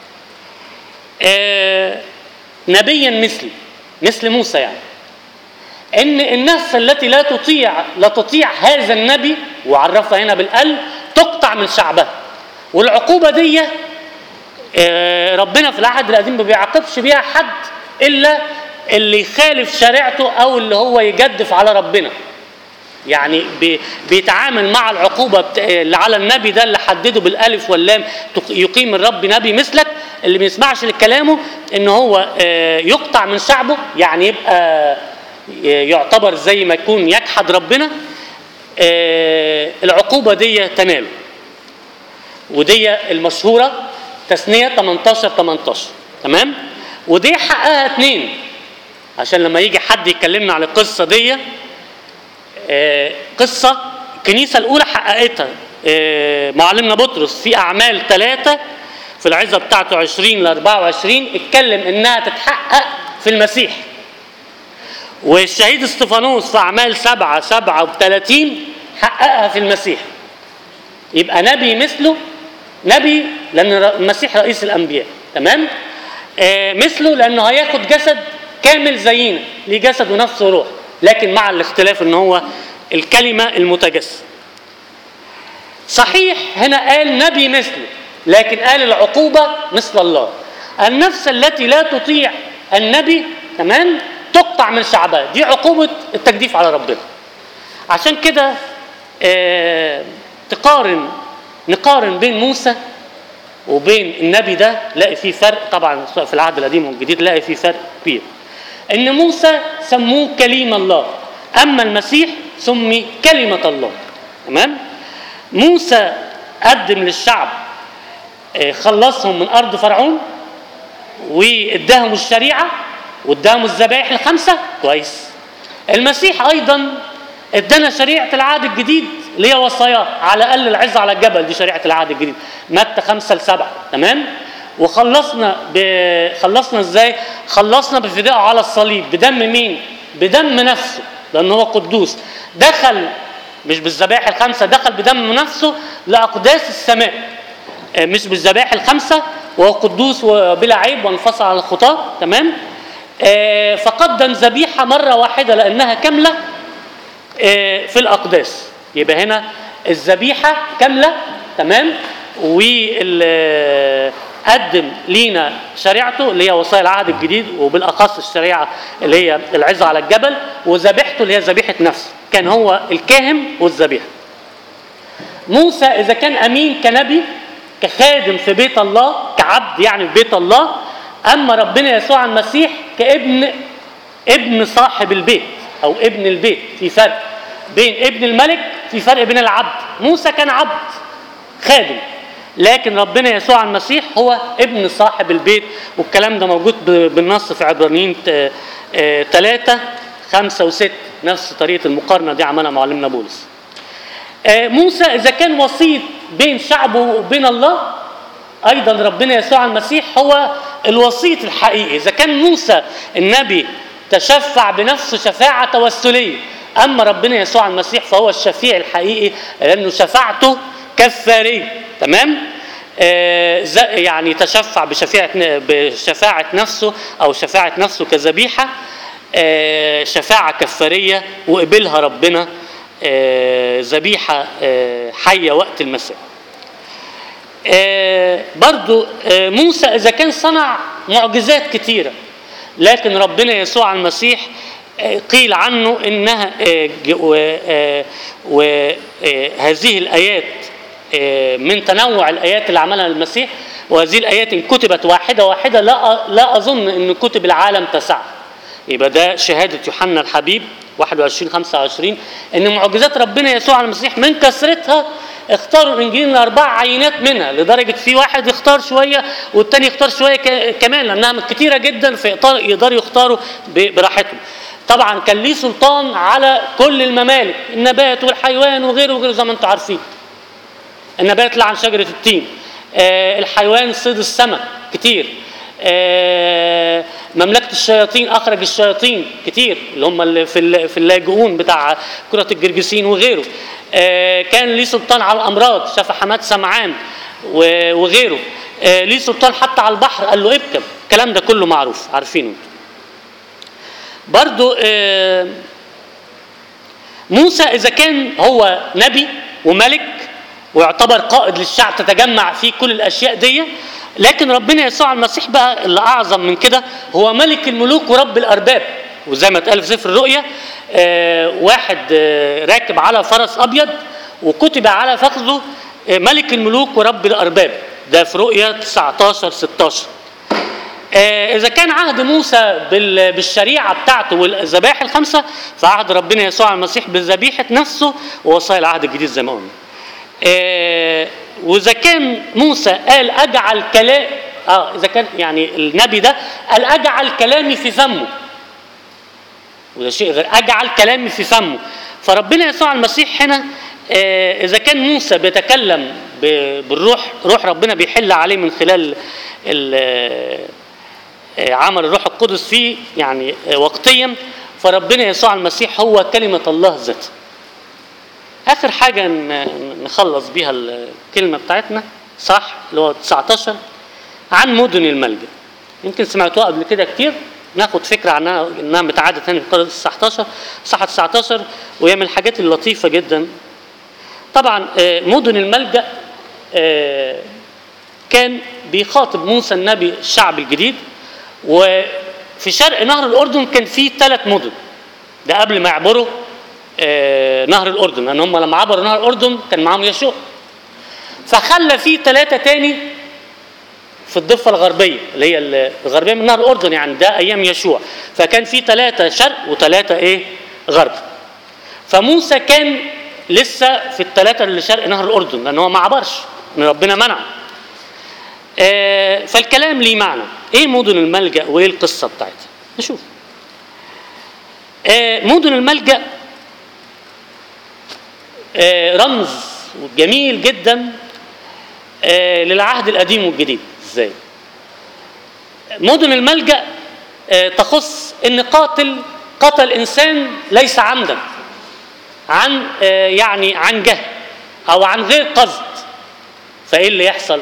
آه نبيا مثلي مثل موسى يعني ان النفس التي لا تطيع لا تطيع هذا النبي وعرفها هنا بالقلب تقطع من شعبها والعقوبه دي آه، ربنا في العهد القديم ما بيعاقبش بيها حد الا اللي يخالف شريعته او اللي هو يجدف على ربنا يعني بي- بيتعامل مع العقوبة بت- اللي على النبي ده اللي حدده بالألف واللام تق- يقيم الرب نبي مثلك اللي ما يسمعش لكلامه إن هو آه، يقطع من شعبه يعني يبقى يعتبر زي ما يكون يجحد ربنا آه، العقوبة دي تناله ودي المشهورة تثنية 18 18 تمام ودي حقها اتنين عشان لما يجي حد يكلمنا عن القصة دي آه، قصة الكنيسة الأولى حققتها آه، معلمنا بطرس في أعمال ثلاثة في العزة بتاعته 20 ل 24 اتكلم إنها تتحقق في المسيح والشهيد استفانوس في أعمال 7 37 حققها في المسيح يبقى نبي مثله نبي لأن المسيح رئيس الأنبياء تمام آه مثله لأنه هياخد جسد كامل زينا ليه جسد ونفس وروح لكن مع الاختلاف ان هو الكلمة المتجسد صحيح هنا قال نبي مثله لكن قال العقوبة مثل الله النفس التي لا تطيع النبي تمام تقطع من شعبها دي عقوبة التجديف على ربنا عشان كده آه تقارن نقارن بين موسى وبين النبي ده لاقي فيه فرق طبعا سواء في العهد القديم والجديد لاقي فيه فرق كبير ان موسى سموه كليم الله اما المسيح سمي كلمه الله تمام موسى قدم للشعب آه، خلصهم من ارض فرعون واداهم الشريعه واداهم الذبائح الخمسه كويس المسيح ايضا ادانا شريعه العهد الجديد اللي هي وصاياه على الاقل العزه على الجبل دي شريعه العهد الجديد متى خمسة لسبعة تمام وخلصنا ب... خلصنا ازاي خلصنا بفدائه على الصليب بدم مين بدم نفسه لان هو قدوس دخل مش بالذبائح الخمسه دخل بدم نفسه لاقداس السماء آه، مش بالذبائح الخمسه وهو قدوس وبلا عيب وانفصل عن الخطاه تمام آه، فقدم ذبيحه مره واحده لانها كامله آه، في الاقداس يبقى هنا الذبيحه كامله تمام وال قدم لينا شريعته اللي هي وصايا العهد الجديد وبالاخص الشريعه اللي هي العزه على الجبل وذبيحته اللي هي ذبيحه نفسه كان هو الكاهن والذبيحه موسى اذا كان امين كنبي كخادم في بيت الله كعبد يعني في بيت الله اما ربنا يسوع المسيح كابن ابن صاحب البيت او ابن البيت في فرق بين ابن الملك في فرق بين العبد موسى كان عبد خادم لكن ربنا يسوع المسيح هو ابن صاحب البيت والكلام ده موجود ب- بالنص في عبرانيين ت- آه، ثلاثة خمسة وستة نفس طريقة المقارنة دي عملها معلمنا بولس آه، موسى إذا كان وسيط بين شعبه وبين الله ايضا ربنا يسوع المسيح هو الوسيط الحقيقي اذا كان موسى النبي تشفع بنفسه شفاعه توسليه اما ربنا يسوع المسيح فهو الشفيع الحقيقي لانه شفاعته كفاريه تمام آه ز- يعني تشفع بشفاعة بشفاعة نفسه أو شفاعة نفسه كذبيحة آه شفاعة كفارية وقبلها ربنا آه ذبيحة آه حية وقت المساء آه، برضو آه، موسى إذا كان صنع معجزات كتيرة لكن ربنا يسوع المسيح آه، قيل عنه إنها آه، ج- و- آه، وهذه الآيات آه، من تنوع الآيات اللي عملها المسيح وهذه الآيات إن كتبت واحدة واحدة لا لا أظن إن كتب العالم تسع يبقى ده شهادة يوحنا الحبيب 21 25 إن معجزات ربنا يسوع المسيح من كثرتها اختاروا الانجيل اربع عينات منها لدرجه في واحد يختار شويه والتاني يختار شويه ك- كمان لانها كتيره جدا فيقدروا يقدروا يختاروا ب- براحتهم. طبعا كان ليه سلطان على كل الممالك النبات والحيوان وغيره وغيره زي ما انتم عارفين. النبات لعن شجره التين. آه الحيوان صيد السمك كتير. آه مملكه الشياطين اخرج الشياطين كتير اللي هم اللي في ال- في اللاجئون بتاع كره الجرجسين وغيره آه كان ليه سلطان على الامراض شاف حماد سمعان و- وغيره آه ليه سلطان حتى على البحر قال له ابكم الكلام ده كله معروف عارفينه برضو آه موسى اذا كان هو نبي وملك ويعتبر قائد للشعب تتجمع فيه كل الاشياء دي لكن ربنا يسوع المسيح بقى اللي اعظم من كده هو ملك الملوك ورب الارباب وزي ما اتقال في سفر الرؤيا آه واحد آه راكب على فرس ابيض وكتب على فخذه آه ملك الملوك ورب الارباب ده في رؤيا 19 16 آه، إذا كان عهد موسى بال- بالشريعة بتاعته والذبائح الخمسة فعهد ربنا يسوع المسيح بذبيحة نفسه ووصايا العهد الجديد زي ما قلنا. آه، وإذا كان موسى قال أجعل كلام اه إذا كان يعني النبي ده قال أجعل كلامي في فمه وده شيء غير أجعل كلامي في فمه فربنا يسوع المسيح هنا آه، إذا كان موسى بيتكلم ب- بالروح روح ربنا بيحل عليه من خلال ال- آه، عمل الروح القدس فيه يعني آه، وقتيا فربنا يسوع المسيح هو كلمة الله ذاته آخر حاجة ن- نخلص بيها الكلمة بتاعتنا صح اللي هو 19 عن مدن الملجأ يمكن سمعتوها قبل كده كتير ناخد فكرة عنها انها متعادة تاني في القرن 19 صح 19 وهي من الحاجات اللطيفة جدا طبعا آه، مدن الملجأ آه، كان بيخاطب موسى النبي الشعب الجديد وفي شرق نهر الأردن كان فيه ثلاث مدن ده قبل ما يعبروا آه، نهر الأردن لأن هم لما عبروا نهر الأردن كان معاهم يشوع فخلى فيه ثلاثة تاني في الضفة الغربية اللي هي الغربية من نهر الأردن يعني ده أيام يشوع فكان في ثلاثة شرق وثلاثة إيه غرب فموسى كان لسه في الثلاثة اللي شرق نهر الأردن لأن هو ما عبرش إن ربنا منعه آه، فالكلام ليه معنى ايه مدن الملجأ وايه القصة بتاعتها نشوف آه، مدن الملجأ آه، رمز جميل جدا آه، للعهد القديم والجديد ازاي مدن الملجأ آه، تخص ان قاتل قتل انسان ليس عمدا عن آه، يعني عن جهل او عن غير قصد فايه اللي يحصل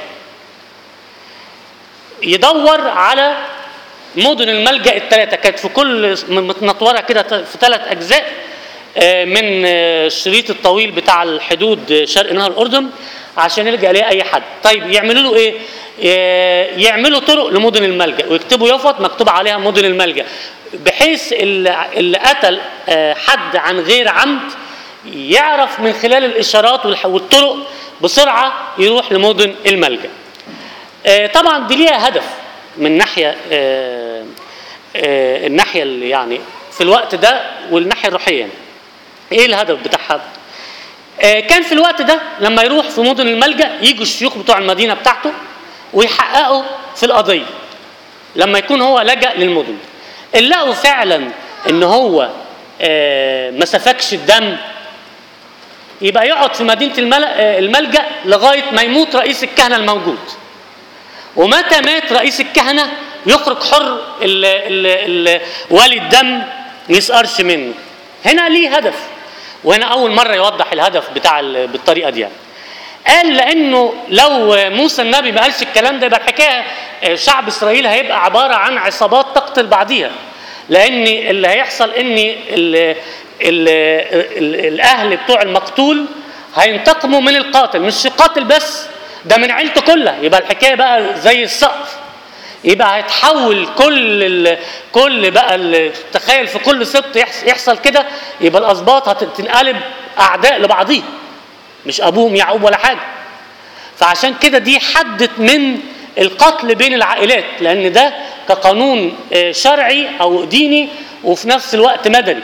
يدور على مدن الملجأ الثلاثة كانت في كل متنطورة كده في ثلاث أجزاء آه، من آه، الشريط الطويل بتاع الحدود آه، شرق نهر الأردن عشان يلجأ ليه أي حد طيب يعملوا له إيه آه، يعملوا طرق لمدن الملجأ ويكتبوا يافط مكتوب عليها مدن الملجأ بحيث اللي اللي قتل آه، حد عن غير عمد يعرف من خلال الإشارات والح- والطرق بسرعة يروح لمدن الملجأ آه، طبعا دي ليها هدف من ناحيه آه، آه، الناحيه اللي يعني في الوقت ده والناحيه الروحيه يعني. ايه الهدف بتاعها؟ آه، كان في الوقت ده لما يروح في مدن الملجأ يجوا الشيوخ بتوع المدينة بتاعته ويحققوا في القضية لما يكون هو لجأ للمدن اللي لقوا فعلا ان هو آه، ما سفكش الدم يبقى يقعد في مدينة المل- آه، الملجأ لغاية ما يموت رئيس الكهنة الموجود ومتى مات رئيس الكهنة يخرج حر ال ال ال والي الدم ما يسقرش منه هنا ليه هدف وهنا أول مرة يوضح الهدف بتاع ال- بالطريقة دي يعني. قال لأنه لو موسى النبي ما قالش الكلام ده يبقى الحكاية آه، شعب إسرائيل هيبقى عبارة عن عصابات تقتل بعضيها لأن اللي هيحصل إن ال ال ال الأهل بتوع المقتول هينتقموا من القاتل مش القاتل بس ده من عيلته كلها يبقى الحكايه بقى زي السقف يبقى هيتحول كل ال... كل بقى ال... تخيل في كل سبط يحص... يحصل كده يبقى الاسباط هتنقلب اعداء لبعضيها مش ابوهم يعقوب ولا حاجه فعشان كده دي حدت من القتل بين العائلات لان ده كقانون آه، شرعي او ديني وفي نفس الوقت مدني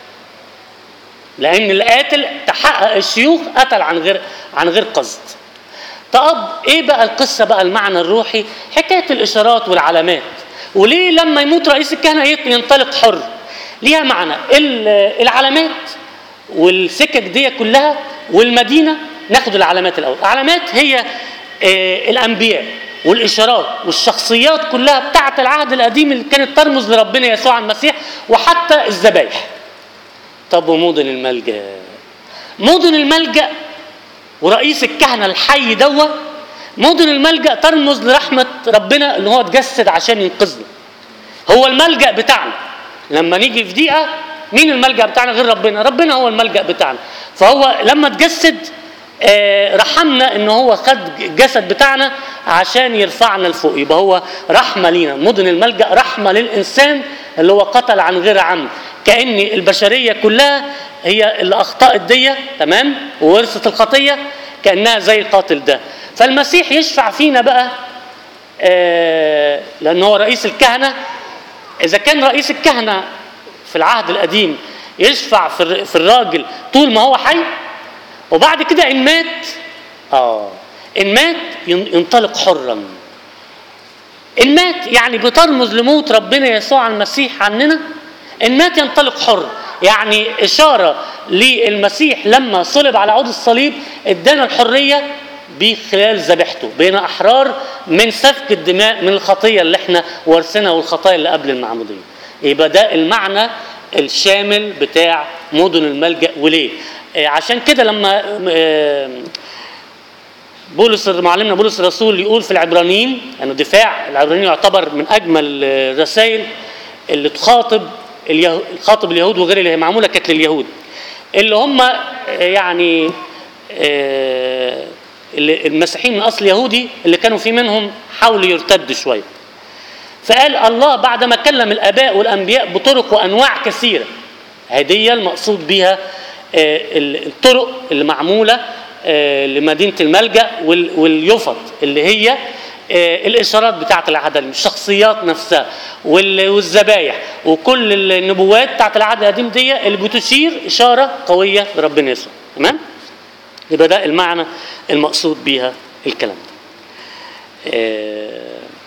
لان القاتل تحقق الشيوخ قتل عن غير عن غير قصد طب ايه بقى القصه بقى المعنى الروحي حكايه الاشارات والعلامات وليه لما يموت رئيس الكهنه يط- ينطلق حر ليها معنى ال- العلامات والسكك دي كلها والمدينه ناخد العلامات الاول العلامات هي آه، الانبياء والاشارات والشخصيات كلها بتاعه العهد القديم اللي كانت ترمز لربنا يسوع المسيح وحتى الذبايح طب ومدن الملجأ مدن الملجأ ورئيس الكهنة الحي دوا مدن الملجأ ترمز لرحمة ربنا ان هو اتجسد عشان ينقذنا هو الملجأ بتاعنا لما نيجي في دقيقة مين الملجأ بتاعنا غير ربنا ربنا هو الملجأ بتاعنا فهو لما اتجسد آه، رحمنا ان هو خد الجسد بتاعنا عشان يرفعنا لفوق يبقى هو رحمه لينا مدن الملجا رحمه للانسان اللي هو قتل عن غير عمد كان البشريه كلها هي اللي اخطات دي تمام وورثت الخطيه كانها زي القاتل ده فالمسيح يشفع فينا بقى آه، لان هو رئيس الكهنه اذا كان رئيس الكهنه في العهد القديم يشفع في الر- في الراجل طول ما هو حي وبعد كده ان مات اه ان مات ين- ينطلق حرا ان مات يعني بترمز لموت ربنا يسوع المسيح عننا ان مات ينطلق حر يعني اشاره للمسيح لما صلب على عود الصليب ادانا الحريه بخلال ذبيحته بقينا احرار من سفك الدماء من الخطيه اللي احنا ورثناها والخطايا اللي قبل المعموديه يبقى ده المعنى الشامل بتاع مدن الملجا وليه آه، عشان كده لما آه، بولس معلمنا بولس الرسول يقول في العبرانيين انه دفاع العبرانيين يعتبر من اجمل الرسائل اللي تخاطب اليهود خاطب اليهود وغير اللي هي معموله كانت لليهود اللي هم آه، يعني آه، اللي- المسيحيين من اصل يهودي اللي كانوا في منهم حاولوا يرتدوا شويه فقال الله بعدما كلم الاباء والانبياء بطرق وانواع كثيره هديه المقصود بها آه، ال- الطرق اللي معموله آه، لمدينه الملجا وال- واليفط اللي هي آه، الاشارات بتاعه العهد القديم الشخصيات نفسها وال- والذبايح وكل النبوات بتاعه العهد القديم دي اللي بتشير اشاره قويه لربنا يسوع تمام يبقى ده المعنى المقصود بيها الكلام ده آه،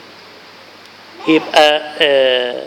يبقى آه،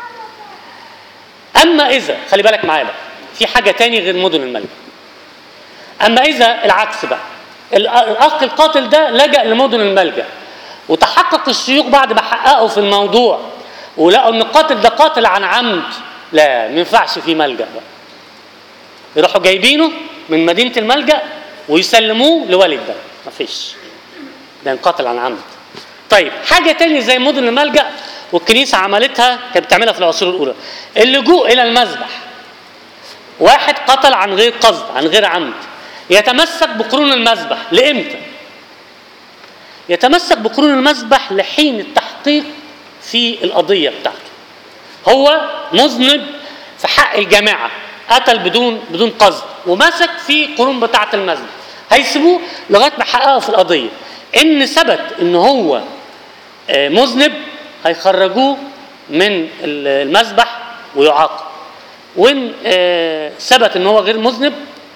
اما اذا خلي بالك معايا بقى في حاجه تاني غير مدن الملك اما اذا العكس بقى ال- الاخ القاتل ده لجا لمدن الملجا وتحقق الشيوخ بعد ما حققوا في الموضوع ولقوا ان القاتل ده قاتل عن عمد لا ما ينفعش في ملجا بقى يروحوا جايبينه من مدينه الملجا ويسلموه لوالي الدم مفيش ده قاتل عن عمد طيب حاجه تاني زي مدن الملجا والكنيسه عملتها كانت بتعملها في العصور الاولى اللجوء الى المذبح واحد قتل عن غير قصد عن غير عمد يتمسك بقرون المذبح لامتى يتمسك بقرون المذبح لحين التحقيق في القضيه بتاعته هو مذنب في حق الجماعه قتل بدون بدون قصد ومسك في قرون بتاعه المذبح هيسيبوه لغايه ما يحققوا في القضيه ان ثبت ان هو آه، مذنب هيخرجوه من المذبح ويعاقب وان آه، ثبت ان هو غير مذنب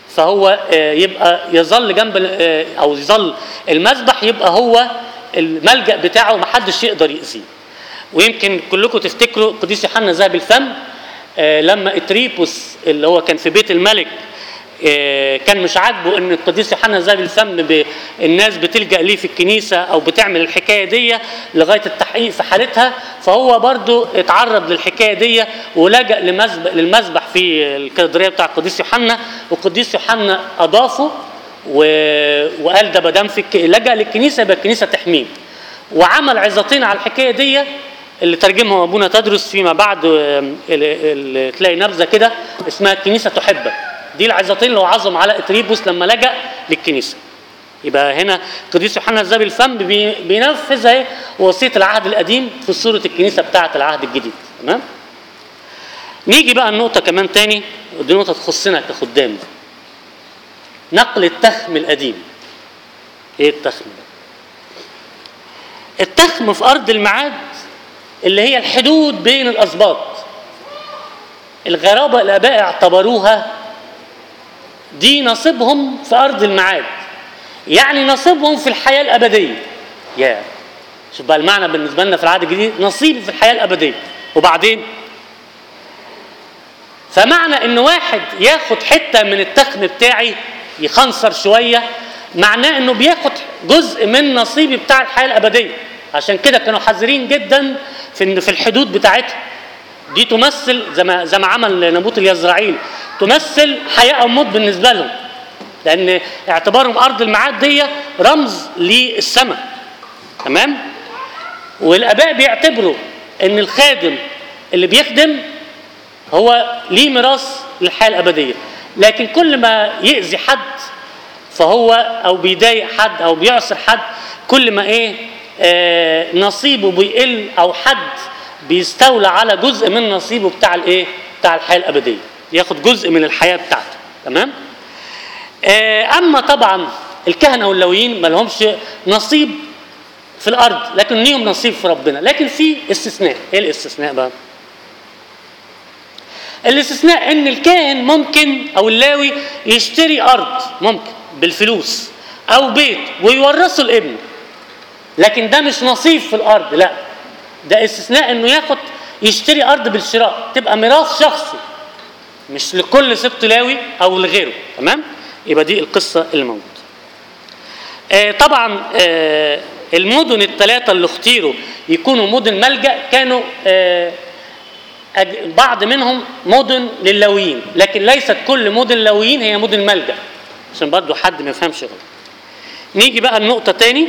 فهو آه، يبقى يظل جنب ال- آه، او يظل المذبح يبقى هو الملجا بتاعه محدش يقدر يأذيه ويمكن كلكم تفتكروا قديس يوحنا ذهب الفم آه، لما اتريبوس اللي هو كان في بيت الملك آه، كان مش عاجبه ان القديس يوحنا ذهب الفم ب- الناس بتلجا ليه في الكنيسه او بتعمل الحكايه دي لغايه التحقيق في حالتها فهو برضو اتعرض للحكايه دي ولجا لمذبح للمذبح في الكاتدرائيه بتاع القديس يوحنا والقديس يوحنا اضافه و... وقال ده مدام في الك... لجا للكنيسه يبقى الكنيسه تحميه وعمل عظتين على الحكايه دي اللي ترجمهم ابونا تدرس فيما بعد آم، ال- ال- تلاقي نبذه كده اسمها الكنيسه تحبك دي العظتين اللي وعظهم على اتريبوس لما لجا للكنيسه يبقى هنا قديس يوحنا الذهبي الفم بي- بينفذ اهي وصيه العهد القديم في صوره الكنيسه بتاعه العهد الجديد تمام نيجي بقى النقطه كمان تاني ودي نقطه تخصنا كخدام نقل التخم القديم ايه التخم ده التخم في ارض الميعاد اللي هي الحدود بين الاسباط الغرابه الاباء اعتبروها دي نصيبهم في ارض الميعاد يعني نصيبهم في الحياه الابديه يا شوف بقى المعنى بالنسبه لنا في العهد الجديد نصيبي في الحياه الابديه وبعدين فمعنى ان واحد ياخد حته من التخم بتاعي يخنصر شويه معناه انه بياخد جزء من نصيبي بتاع الحياه الابديه عشان كده كانوا حذرين جدا في إن- في الحدود بتاعتها دي تمثل زي ما زي ما عمل نبوت اليزرعيل تمثل حياه او موت بالنسبه لهم لان اعتبارهم ارض الميعاد دي رمز للسماء تمام والاباء بيعتبروا ان الخادم اللي بيخدم هو ليه ميراث للحياه الابديه لكن كل ما يأذي حد فهو او بيضايق حد او بيعصر حد كل ما ايه آه نصيبه بيقل او حد بيستولى على جزء من نصيبه بتاع الايه بتاع الحياه الابديه ياخد جزء من الحياه بتاعته تمام آه اما طبعا الكهنه واللويين ما لهمش نصيب في الارض لكن ليهم نصيب في ربنا لكن في استثناء ايه الاستثناء بقى الاستثناء ان الكاهن ممكن او اللاوي يشتري ارض ممكن بالفلوس او بيت ويورثه الابن لكن ده مش نصيب في الارض لا ده استثناء انه ياخد يشتري ارض بالشراء تبقى ميراث شخصي مش لكل سبط لاوي او لغيره تمام يبقى دي القصه اللي موجوده آه طبعا آه المدن الثلاثه اللي اختيروا يكونوا مدن ملجا كانوا آه أج- بعض منهم مدن لللاويين لكن ليست كل مدن اللاويين هي مدن ملجا عشان برضو حد ما يفهمش غلط نيجي بقى النقطة تاني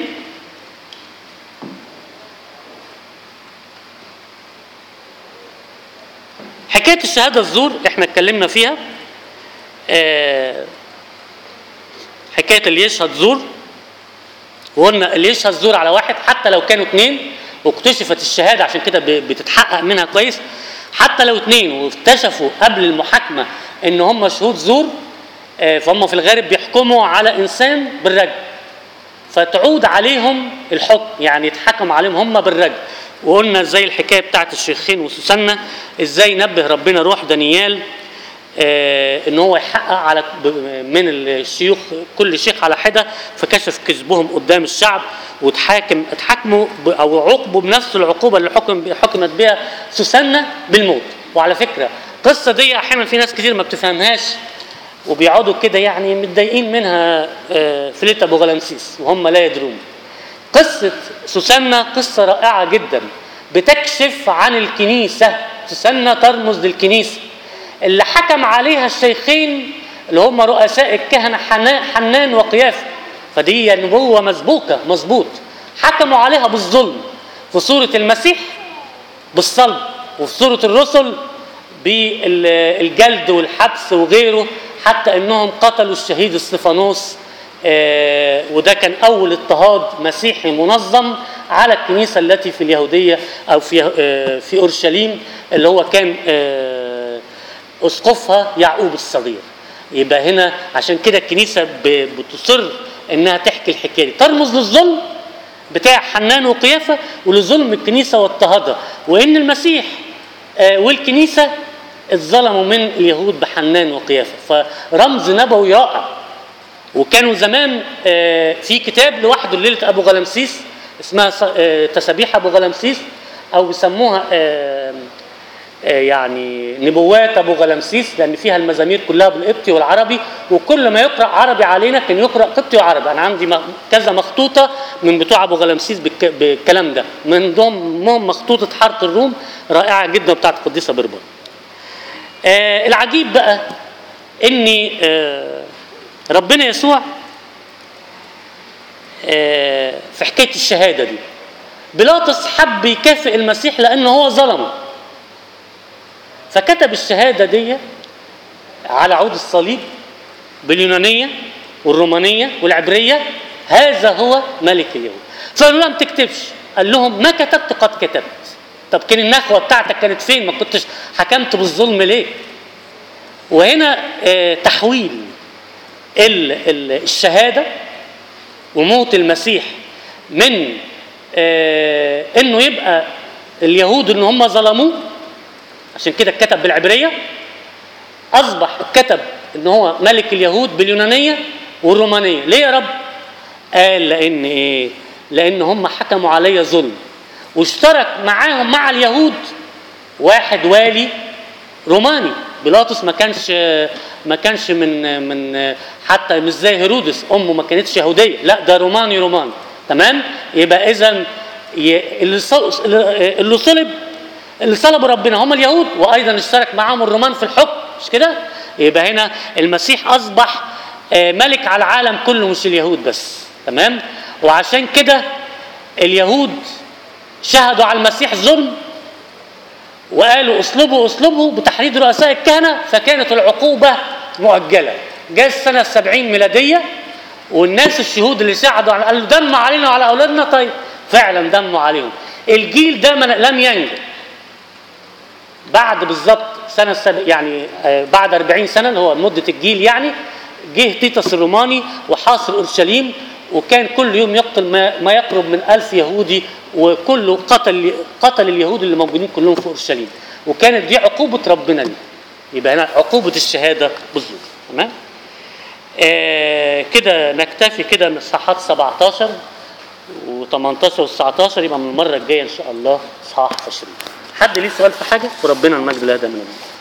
حكاية الشهادة الزور احنا اتكلمنا فيها آه، حكاية اللي يشهد زور وقلنا اللي يشهد زور على واحد حتى لو كانوا اثنين واكتشفت الشهاده عشان كده ب- بتتحقق منها كويس حتى لو اثنين واكتشفوا قبل المحاكمه ان هم شهود زور آه، فهم في الغالب بيحكموا على انسان بالرجم فتعود عليهم الحكم يعني يتحكم عليهم هم بالرجم وقلنا ازاي الحكايه بتاعت الشيخين وسوسنة ازاي نبه ربنا روح دانيال آه ان هو يحقق على ب- من الشيوخ كل شيخ على حده فكشف كذبهم قدام الشعب وتحاكم اتحاكموا ب- او عوقبوا بنفس العقوبه اللي حكم حكمت بها سوسنة بالموت وعلى فكره القصه دي احيانا في ناس كتير ما بتفهمهاش وبيقعدوا كده يعني متضايقين منها آه، فليت ابو غلامسيس وهم لا يدرون قصه سوسنة قصه رائعه جدا بتكشف عن الكنيسه سوسنة ترمز للكنيسه اللي حكم عليها الشيخين اللي هم رؤساء الكهنه حنا- حنان وقيافه فدي نبوه مسبوكه مظبوط حكموا عليها بالظلم في صوره المسيح بالصلب وفي صورة الرسل بالجلد والحبس وغيره حتى انهم قتلوا الشهيد استفانوس آه، وده كان اول اضطهاد مسيحي منظم على الكنيسه التي في اليهوديه او في آه، في اورشليم اللي هو كان آه، اسقفها يعقوب الصغير يبقى هنا عشان كده الكنيسه ب- بتصر انها تحكي الحكايه دي ترمز للظلم بتاع حنان وقيافه ولظلم الكنيسه واضطهادها وان المسيح آه، والكنيسه اتظلموا من اليهود بحنان وقيافه فرمز نبوي رائع وكانوا زمان آه، في كتاب لوحده ليله ابو غلمسيس اسمها ص- آه، تسابيح ابو غلمسيس او بيسموها آه، آه، يعني نبوات ابو غلمسيس لان فيها المزامير كلها بالقبطي والعربي وكل ما يقرا عربي علينا كان يقرا قبطي وعربي انا عندي م- كذا مخطوطه من بتوع ابو غلمسيس بالك- بالكلام ده من ضمنهم مخطوطه حاره الروم رائعه جدا بتاعت القديسه بربر آه العجيب بقى ان آه ربنا يسوع آه في حكايه الشهاده دي بيلاطس حب يكافئ المسيح لانه هو ظلمه فكتب الشهاده دي على عود الصليب باليونانيه والرومانيه والعبريه هذا هو ملك اليهود فقالوا له ما تكتبش قال لهم ما كتبت قد كتبت طب كان النخوه بتاعتك كانت فين ما كنتش حكمت بالظلم ليه وهنا آه، تحويل ال- ال- الشهاده وموت المسيح من آه، انه يبقى اليهود ان هم ظلموه عشان كده اتكتب بالعبريه اصبح اتكتب ان هو ملك اليهود باليونانيه والرومانيه ليه يا رب قال لان ايه لان هم حكموا علي ظلم واشترك معاهم مع اليهود واحد والي روماني بيلاطس ما كانش ما كانش من من حتى مش زي هيرودس امه ما كانتش يهوديه لا ده روماني روماني تمام يبقى اذا اللي ص- اللي صلب اللي صلبوا ربنا هم اليهود وايضا اشترك معاهم الرومان في الحكم مش كده يبقى هنا المسيح اصبح آه، ملك على العالم كله مش اليهود بس تمام وعشان كده اليهود شهدوا على المسيح ظلم وقالوا اصلبوا اصلبوا بتحريض رؤساء الكهنة فكانت العقوبة مؤجلة جاء السنة السبعين ميلادية والناس الشهود اللي شهدوا على قالوا دم علينا وعلى أولادنا طيب فعلا دموا عليهم الجيل ده ما- لم ينجو بعد بالظبط سنة سب... يعني آه، بعد 40 سنة اللي هو مدة الجيل يعني جه تيتس الروماني وحاصر أورشليم وكان كل يوم يقتل ما, ما يقرب من ألف يهودي وكله قتل قتل اليهود اللي موجودين كلهم في أورشليم وكانت دي عقوبة ربنا ليه يبقى هنا عقوبة الشهادة بالظلم تمام آه كده نكتفي كده من صحات 17 و18 و19 يبقى من المرة الجاية إن شاء الله صحاح 20 حد ليه سؤال في حاجة وربنا المجد لا ده من الله